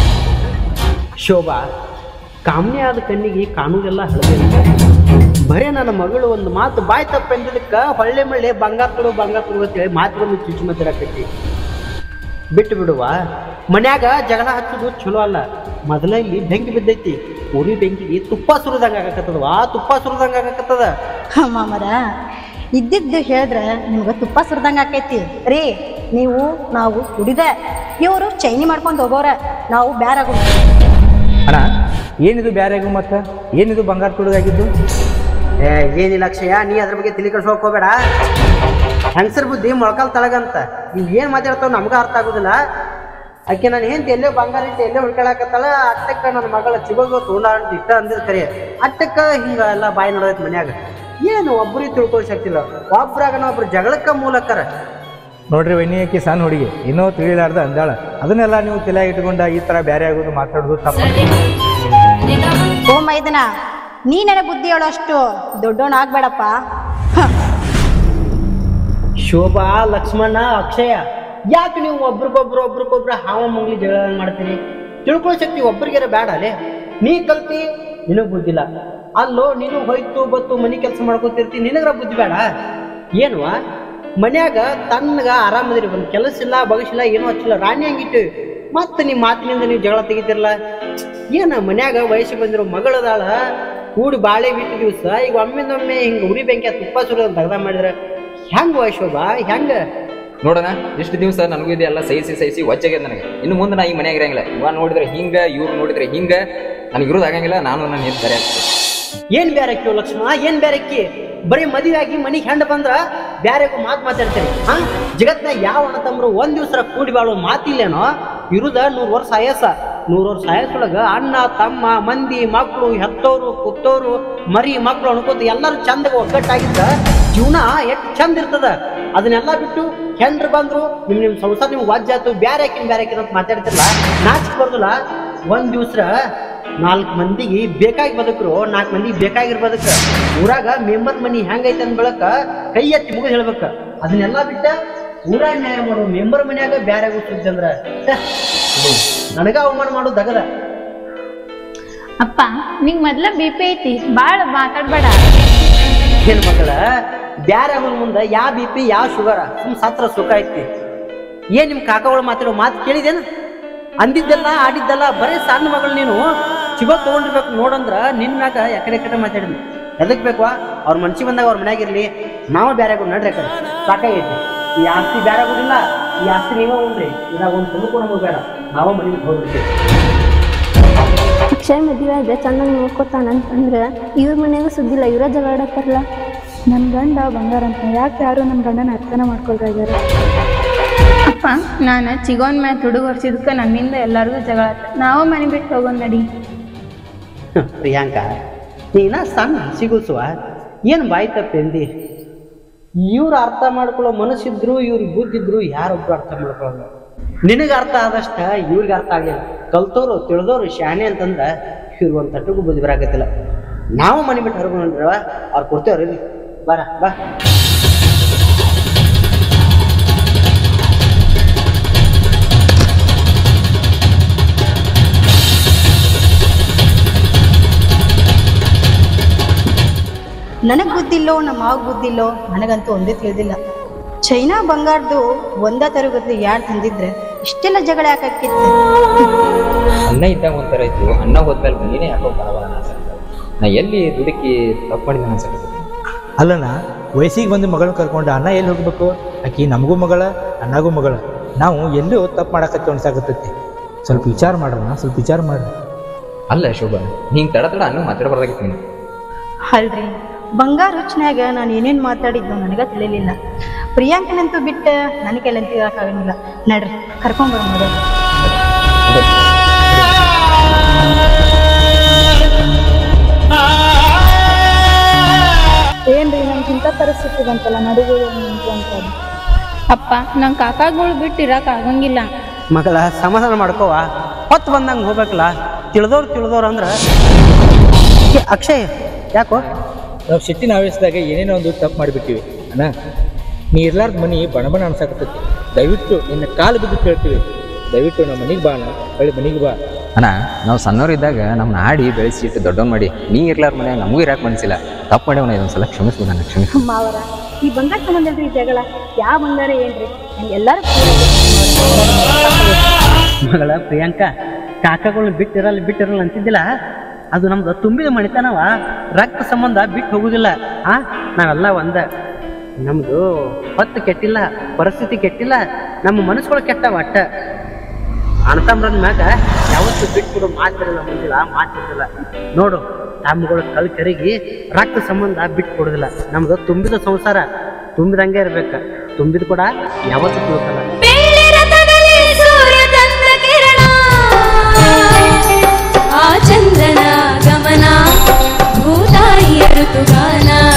ಶೋಭಾ ಕಾಮನೆ ಆದ ಕಣ್ಣಿಗೆ ಕಾನೂನೆಲ್ಲ ಹಳದೆ ಬರೇ ನನ್ನ ಮಗಳು ಒಂದು ಮಾತು ಬಾಯ್ ತಪ್ಪೆಂದಿದ್ದಕ್ಕೆ ಹೊಳ್ಳೆ ಮಳ್ಳೆ ಬಂಗಾರ ಕೊಡು ಬಂಗಾರ ಕೊಡು ಅಂತೇಳಿ ಮಾತುಗಳನ್ನು ಚುಚ್ಚು ಮಾತಾಡಕತ್ತಿ ಬಿಟ್ಟು ಬಿಡುವ ಮನ್ಯಾಗ ಜಗಳ ಹಚ್ಚೋದು ಚಲೋ ಅಲ್ಲ ಮೊದಲ ಇಲ್ಲಿ ಬೆಂಕಿ ಬಿದ್ದೈತಿ ಉರಿ ಬೆಂಕಿಗೆ ತುಪ್ಪ ಸುರಿದಂಗೆ ಆಗಕತ್ತದವಾ ತುಪ್ಪ ಸುರಿದಂಗೆ ಆಗಕತ್ತದ ಮಾಮರ ಇದ್ದಿದ್ದು ಹೇಳಿದ್ರೆ ನಿಮ್ಗೆ ತುಪ್ಪ ಸುರಿದಂಗೆ ಆಕೈತಿ ರೀ ನೀವು ನಾವು ಕುಡಿದ ಇವರು ಚೈನಿ ಮಾಡ್ಕೊಂಡು ಹೋಗೋರ ನಾವು ಬ್ಯಾರಾಗು ಅಣ್ಣ ಏನಿದು ಬ್ಯಾರೆಗೂ ಮತ್ತೆ ಏನಿದು ಬಂಗಾರ ತುಡುಗಾಗಿದ್ದು ಏ ಏನಿಲ್ಲ ಅಕ್ಷಯ ನೀ ಅದ್ರ ಬಗ್ಗೆ ತಲೆ ಕೆಡ್ಸೋಕ್ ಹೋಗ್ಬೇಡ ಹೆಂಗಸರ್ ಬುದ್ಧಿ ಮೊಳಕಾಲ್ ತಳಗಂತ ನೀವು ಏನು ಮಾತಾಡ್ತಾವ ನಮ್ಗೆ ಅರ್ಥ ಆಗೋದಿಲ್ಲ ಆಕೆ ನಾನು ಹೆಂತ ಎಲ್ಲೇ ಬಂಗಾರ ಇಟ್ಟು ಎಲ್ಲೇ ಹುಡ್ಕೊಳಕತ್ತಾಳ ಅಟ್ಟಕ್ಕ ನನ್ನ ಮಗಳ ಚಿಗೋಗ ತೋಂಡ ಅಂತ ಇಟ್ಟ ಅಂದಿದ್ ಕರೆ ಅಟ್ಟಕ್ಕ ಹಿಂಗ ಎಲ್ಲ ಬಾಯಿ ನೋಡೈತಿ ಮನ್ಯಾಗ ಏನು ಒಬ್ರಿಗೆ ತಿಳ್ಕೊಳ್ಳೋ ಶಕ್ತಿ ಇಲ್ಲ ಒಬ್ರಾಗ ಒಬ್ರು ಜಗಳಕ್ಕ ಮೂಲಕರ ನೋಡ್ರಿ ವೈನಿ ಆಕಿ ಸಣ್ಣ ಹುಡುಗಿ ಇನ್ನೂ ತಿಳಿಲಾರ್ದ ಅಂದಾಳ ಅದನ್ನೆಲ್ಲ ನೀವು ತಲೆಯಾಗ ಇಟ್ಕೊಂಡ ಈ ಥರ ಬ್ಯಾರೆ ಆಗೋದು ಮಾತಾಡೋದು ತಪ್ಪು ಓ ಮೈದನ ನೀ ನನಗೆ ಬುದ್ಧಿ ಹೇಳೋಷ್ಟು ದೊಡ್ಡವನ್ ಆಗ್ಬೇಡಪ್ಪ ಹ. ಶೋಭಾ ಲಕ್ಷ್ಮಣ ಅಕ್ಷಯ ಯಾಕೆ ನೀವು ಒಬ್ರಿಗೊಬ್ರು ಒಬ್ರಿಗೊಬ್ರು ಹಾವ ಮಂಗ್ಲಿ ಜಗಳ ಮಾಡ್ತೀರಿ ತಿಳ್ಕೊಳ್ಳೋ ಶಕ್ತಿ ಒಬ್ರಿಗಾರ ಬೇಡ ಅಲ್ಲೇ ನೀ ಕಲ್ತಿ ನಿನಗ್ ಬುದ್ಧಿಲ್ಲ ಅಲ್ಲೋ ನೀನು ಹೋಯ್ತು ಬತ್ತು ಮನಿ ಕೆಲಸ ಮಾಡ್ಕೊತಿರ್ತಿ ನಿನಗ್ರ ಬುದ್ಧಿ ಬೇಡ ಏನ್ವಾ ಮನ್ಯಾಗ ತನ್ನಗ ಆರಾಮದಿರಿ ಒಂದು ಕೆಲಸ ಇಲ್ಲ ಬಗಸಿಲ್ಲ ಏನೂ ಹಚ್ಚಿಲ್ಲ ರಾಣಿ ಹಂಗಿಟ್ಟು ಮತ್ತೆ ನಿಮ್ಮ ಮಾತಿನಿಂದ ನೀವು ಜಗಳ ತೆಗಿತಿರಲ್ಲ ಏನ ಮನ್ಯಾಗ ವಯಸ್ಸಿಗೆ ಬಂದಿರೋ ಮಗಳದಾಳ ಕೂಡಿ ಬಾಳೆ ಬಿಟ್ಟು ದಿವಸ ಈಗ ಒಮ್ಮೆದೊಮ್ಮೆ ಹಿಂಗೆ ಉರಿ ಬೆಂಕಿ ತುಪ್ಪ ಸುರಿದ ದಗ್ದ ಮಾಡಿದ್ರೆ ಹೆಂಗ ಶೋಭಾ ಹೆಂಗ ನೋಡೋಣ ಇಷ್ಟು ದಿವಸ ನನಗೂ ಇದೆಲ್ಲ ಸಹಿಸಿ ಸಹಿಸಿ ವಜ್ಜಾಗ್ಯದ ನನಗೆ ಇನ್ನು ಮುಂದೆ ನಾ ಈ ಮನ್ಯಾಗ ಇರಂಗಿಲ್ಲ ಇವ ನೋಡಿದ್ರೆ ಹಿಂಗ ಇವ್ರು ನೋಡಿದ್ರೆ ಹಿಂಗ ನನಗೆ ಇರೋದು ಆಗಂಗಿಲ್ಲ ನಾನು ನನ್ನ ನಿಂತು ಬೇರೆ ಆಗ್ತದೆ ಏನ್ ಬ್ಯಾರಕ್ಕಿ ಲಕ್ಷ್ಮಣ ಏನ್ ಬ್ಯಾರಕ್ಕಿ ಬರೀ ಮದುವೆ ಆಗಿ ಮನಿಗೆ ಹೆಂಡ ಬಂದ್ರ ಬ್ಯಾರೆಗೂ ಮಾತು ಮಾತಾಡ್ತೀರಿ ಹಾ ಜಗತ್ನಾಗ ಯಾವ ಅಣ್ಣ ತಮ್ಮರು ಒಂದ್ ದಿವ್ಸ ಕೂಡಿ ಬಾಳೋ ಮಾತಿಲ್ಲೇನೋ ಇರುದ ನೂರ್ ವರ್ಷ ಆಯಸ ನೂರ್ ವರ್ಷ ಆಯಸೊಳಗ ಅಣ್ಣ ತಮ್ಮ ಮಂದಿ ಮಕ್ಕಳು ಹೆತ್ತೋರು ಕುತ್ತೋರು ಮರಿ ಮಕ್ಕಳು ಅನ್ಕೋತ ಎಲ್ಲರೂ ಚಂದಾಗ ಒಗ್ಗಟ್ಟಾಗಿದ್ದ ಜೀವನ ಎಷ್ಟು ಚಂದ ಇರ್ತದ ಅದನ್ನೆಲ್ಲ ಬಿಟ್ಟು ಹೆಂಡ್ರು ಬಂದ್ರು ನಿಮ್ ನಿಮ್ ಸಂಸಾರ ನಿಮ್ಗೆ ವಾಜ್ಯ ಆಯ್ತು ಬ್ಯಾರೆ ಹಾಕಿನ ಬ್ಯಾರೆ ಹಾಕಿನ ಅಂತ ಮಾತಾಡ್ತಿರಲ್ಲ ನಾಚಿಕ್ ಬರ್ದಲ್ಲ ಒಂದ್ ದಿವ್ಸ ನಾಲ್ಕು ಮಂದಿಗೆ ಬೇಕಾಗಿ ಬದುಕ್ರು ನಾಲ್ಕು ಮಂದಿಗೆ ಬೇಕಾಗಿರ್ ಬದುಕ ಊರಾಗ ಮೆಂಬರ್ ಮನಿ ಹೆಂಗೈತೆ ಅಂದ್ ಬಳಕ ಕೈ ಎತ್ತಿ ಮುಗಿದು ಹೇಳ್ಬೇಕ ಅದನ್ನೆಲ್ಲ ಬಿಟ್ಟ ಊರಾಗ ನ್ಯಾಯ ಮಾಡೋ ಮೆಂಬರ್ ಮನ್ಯಾಗ ಬ್ಯಾರೆ ಗೊತ್ತಿದ್ದೆ ಅಂದ್ರ ಛೆ, ನನಗ ಅವಮಾನ ಮಾಡೋದು ದಗದ ಅಪ್ಪ ನಿಂಗ್ ಮೊದ್ಲ ಬಿ ಪಿ ಐತಿ ಬಾಳ ಮಾತಾಡ್ಬೇಡ ಏನ್ ಮಕ್ಕಳ ಬ್ಯಾರೆ ಅವನ ಮುಂದೆ ಯಾ ಬಿ ಪಿ ಯಾವ ಶುಗರ ಸುಮ್ ಸತ್ರ ಸುಖ ಐತಿ ಏನ್ ನಿಮ್ ಕಾಕಗಳು ಮಾತಾಡೋ ಮಾತು ಕೇಳಿದೇನ ಅಂದಿದ್ದೆಲ್ಲ ಆಡಿದ್ದೆಲ್ಲ ಬರೀ ಸಣ್ಣ ಮಗಳು ನೀನು ಚಿಗೋ ತಗೊಂಡಿರ್ಬೇಕು ನೋಡಂದ್ರ ನಿನ್ ಮ್ಯಾಗ ಎಕಡೆ ಎಕಡೆ ಮಾತಾಡಿದ್ನಿ ಎದಕ್ ಬೇಕ್ವಾ ಅವ್ರ ಮನ್ಸಿ ಬಂದಾಗ ಅವ್ರ ಮನ್ಯಾಗಿರ್ಲಿ ನಾವು ಬ್ಯಾರೆ ಆಗೋದು ನಡ್ರಿ ಕಡೆ ಸಾಕಾಗೈತಿ ಈ ಆಸ್ತಿ ಬ್ಯಾರೆ ಆಗೋದಿಲ್ಲ ಈ ಆಸ್ತಿ ನೀವೇ ಉಂಡ್ರಿ ಇದಾಗ ಒಂದು ತುಮಕು ನಮಗೆ ಬೇಡ ನಾವೇ ಮನೆಗೆ ಹೋಗ್ಬಿಡ್ತೀವಿ ಅಕ್ಷಯ್ ಮದುವೆ ಆದ್ರೆ ಚೆನ್ನಾಗಿ ನೋಡ್ಕೊತಾನಂತಂದ್ರೆ ಇವ್ರ ಮನ್ಯಾಗ ಸುದ್ದಿಲ್ಲ ಇವರ ಜಗಳಾಡತ್ತಾರಲ್ಲ ನನ್ನ ಗಂಡ ಬಂಗಾರ ಅಂತ ಯಾಕೆ ಯಾರು ನನ್ನ ಗಂಡನ ಅರ್ಥನ ಮಾಡ್ಕೊಳ್ತಾ ಇದ್ದಾರೆ ಅಪ್ಪ ನಾನು ಚಿಗೋನ್ ಮ್ಯಾತ್ ಹುಡುಗ ಹೊರ್ಸಿದ್ಕ ನನ್ನಿಂದ ಎಲ್ಲಾರ್ಗೂ ಜಗಳ ಆತ ನಾವು ಮನೆ ಬಿಟ್ಟು ಹೋಗೋಣ ನಡಿ ಪ್ರಿಯಾಂಕಾ ನೀನ ಸಣ್ಣ ಸಿಗುಸುವ ಏನು ಬಾಯಿ ತಪ್ಪೆಂದಿ ಇವ್ರು ಅರ್ಥ ಮಾಡ್ಕೊಳ್ಳೋ ಮನಸ್ಸಿದ್ರು ಇವ್ರಿಗೆ ಬುದ್ಧಿದ್ರು ಯಾರೊಬ್ರು ಅರ್ಥ ಮಾಡ್ಕೊಳ್ಳೋದು ನಿನಗೆ ಅರ್ಥ ಆದಷ್ಟ ಇವ್ರಿಗೆ ಅರ್ಥ ಆಗಲಿಲ್ಲ ಕಲ್ತೋರು ತಿಳಿದೋರು ಶಾಣೆ ಅಂತಂದ್ರ ಇವ್ರು ಒಂದು ತಟ್ಟಗೂ ಬುದ್ಧಿ ಬರಾಕತ್ತಿಲ್ಲ ನಾವು ಮನೆ ಬಿಟ್ಟು ಹೊರಗೊಂಡ್ರವ ಅವ್ರು ಕೊಡ್ತೇವ್ರಿ ಬಾರ ಬಾ ನನಗೆ ಬುದ್ಧಿಲ್ಲೋ ನಮ್ಮ ಮಾವ ಬುದ್ಧಿಲ್ಲೋ ನನಗಂತೂ ಒಂದೇ ತಿಳಿದಿಲ್ಲ ಚೈನಾ ಬಂಗಾರದು ಒಂದ ತರಗತಿ ಯಾರು ತಂದಿದ್ರೆ ಇಷ್ಟೆಲ್ಲ ಜಗಳ ಯಾಕಾಕಿತ್ತು ಅನ್ನ ಇದ್ದಾಗ ಒಂಥರ ಇತ್ತು ಅನ್ನ ಹೋದ್ಮೇಲೆ ನೀನೇ ಯಾಕೋ ಬರಬಾರ ನಾ ಎಲ್ಲಿ ದುಡುಕಿ ತಪ್ಪು ಮಾಡಿದ ಅನ್ಸಕ್ಕೆ ಅಲ್ಲನ ವಯಸ್ಸಿಗೆ ಬಂದು ಮಗಳನ್ನ ಕರ್ಕೊಂಡು ಅಣ್ಣ ಎಲ್ಲಿ ಹೋಗ್ಬೇಕು ಆಕಿ ನಮಗೂ ಮಗಳ ಅಣ್ಣಗೂ ಮಗಳ ನಾವು ಎಲ್ಲೂ ತಪ್ಪು ಮಾಡಕತ್ತಿ ಅನ್ಸಾಕತ್ತೈತಿ ಸ್ವಲ್ಪ ವಿಚಾರ ಮಾಡ್ರಣ್ಣ ಸ್ವಲ್ಪ ವಿಚಾರ ಮಾಡ್ರಿ ಅಲ್ಲ ಶೋಭ ಹಿಂಗೆ ತಡ ತಡ ಅನ್ನ ಮಾತಾಡಬಾರ್ದಾಗಿತ್ತು ನೀನು ಅಲ್ರಿ ಬಂಗಾರ ಹುಚ್ಚಿನಾಗ ನಾನು ಏನೇನು ಮಾತಾಡಿದ್ದು ನನಗೆ ತಿಳಿಲಿಲ್ಲ ಪ್ರಿಯಾಂಕನಂತೂ ಬಿಟ್ಟು ನನ್ನ ಕೈಲಂತೂ ಇರೋಕ್ಕಾಗಂಗಿಲ್ಲ ನಡ್ರಿ ಕರ್ಕೊಂಬರ ಮೊದಲು ಏನ್ರಿ ನಮ್ಗೆ ಇಂಥ ಪರಿಸ್ಥಿತಿ ಬಂತಲ್ಲ ನಡುವೆ ಅಂತ ಅಪ್ಪ ನಂಗೆ ಕಾಕಾಗಳು ಬಿಟ್ಟು ಇರಕ್ ಆಗಂಗಿಲ್ಲ ಮಗಳ ಸಮಾಧಾನ ಮಾಡ್ಕೋವ ಹೊತ್ತು ಬಂದಂಗೆ ಹೋಗ್ಬೇಕಲ್ಲ ತಿಳಿದವ್ರು ತಿಳಿದವ್ರು ಅಂದ್ರೆ ಏ, ಅಕ್ಷಯ್ ಯಾಕೋ ನಾವು ಸಿಟ್ಟಿನ ಆವೇಶದಾಗ ಏನೇನೋ ಒಂದು ತಪ್ಪು ಮಾಡಿಬಿಟ್ಟಿವಿ ಅಣ್ಣ ನೀ ಇರ್ಲಾರ್ದ ಮನಿ ಬಣ ಬಣ ಅನ್ಸಾಕತ್ತೈತಿ ದಯವಿಟ್ಟು ನಿನ್ನ ಕಾಲು ಬಿದ್ದು ಕೇಳ್ತೀವಿ ದಯವಿಟ್ಟು ನಮ್ಮ ಮನೆಗೆ ಬಾ ಅಣ್ಣ ಹೊಳ್ಳಿ ಮನೆಗೆ ಬಾ ಅಣ್ಣ ನಾವು ಸಣ್ಣವರಿದ್ದಾಗ ನಮ್ಮನ್ನ ಆಡಿ ಬೆಳೆಸಿ ಇಟ್ಟು ದೊಡ್ಡವನ್ ಮಾಡಿ ನೀ ಇರ್ಲಾರ ಮನೆ ನಮಗೂ ಇರಾಕ್ ಮನಸ್ಸಿಲ್ಲ ತಪ್ಪು ಮಾಡ್ಯವನ ಇದೊಂದ್ಸಲ ಕ್ಷಮಿಸ್ಬಿಡ ನಾನು ಕ್ಷಮಿಸು ಮಾವರ ಈ ಬಂಗಾರ ಸಂಬಂಧಲ್ರಿ ಈ ಜಗಳ ಯಾವ ಬಂಗಾರ ಏನ್ರಿ ನಂಗೆ ಎಲ್ಲರೂ ಮಗಳ ಪ್ರಿಯಾಂಕಾ ಕಾಕಗಳನ್ನ ಬಿಟ್ಟಿರಲ್ಲ ಬಿಟ್ಟಿರಲ್ಲ ಅಂತಿದ್ದಿಲ್ಲ ಅದು ನಮ್ದು ತುಂಬಿದ ಮಣಿತನವ ರಕ್ತ ಸಂಬಂಧ ಬಿಟ್ಟು ಹೋಗುದಿಲ್ಲ ಆ ನಾವೆಲ್ಲ ಒಂದ ನಮ್ದು ಹೊತ್ತು ಕೆಟ್ಟಿಲ್ಲ ಪರಿಸ್ಥಿತಿ ಕೆಟ್ಟಿಲ್ಲ ನಮ್ಮ ಮನಸ್ಸುಗಳು ಕೆಟ್ಟವ ಅಟ್ಟ ಅಣ್ತಮ್ರದ ಮ್ಯಾಗ ಯಾವತ್ತು ಬಿಟ್ಬಿಡು ಮಾತಿರಲ್ಲ ಮುಂದಿಲ್ಲ ಮಾತಿರಲ್ಲ ನೋಡು ತಮ್ಮಗಳು ಕಳ್ ಕರಗಿ ರಕ್ತ ಸಂಬಂಧ ಬಿಟ್ಟು ಕೊಡುದಿಲ್ಲ ನಮ್ದು ತುಂಬಿದ ಸಂಸಾರ ತುಂಬಿದಂಗೆ ಇರ್ಬೇಕ ತುಂಬಿದ ಕೂಡ ಯಾವತ್ತೂ ತಿಳ್ಕಲ್ಲ ಆ ಚಂದ್ರನ ಗಮನ ಭೂತಾಯಿಯ ಋತುಗಾನ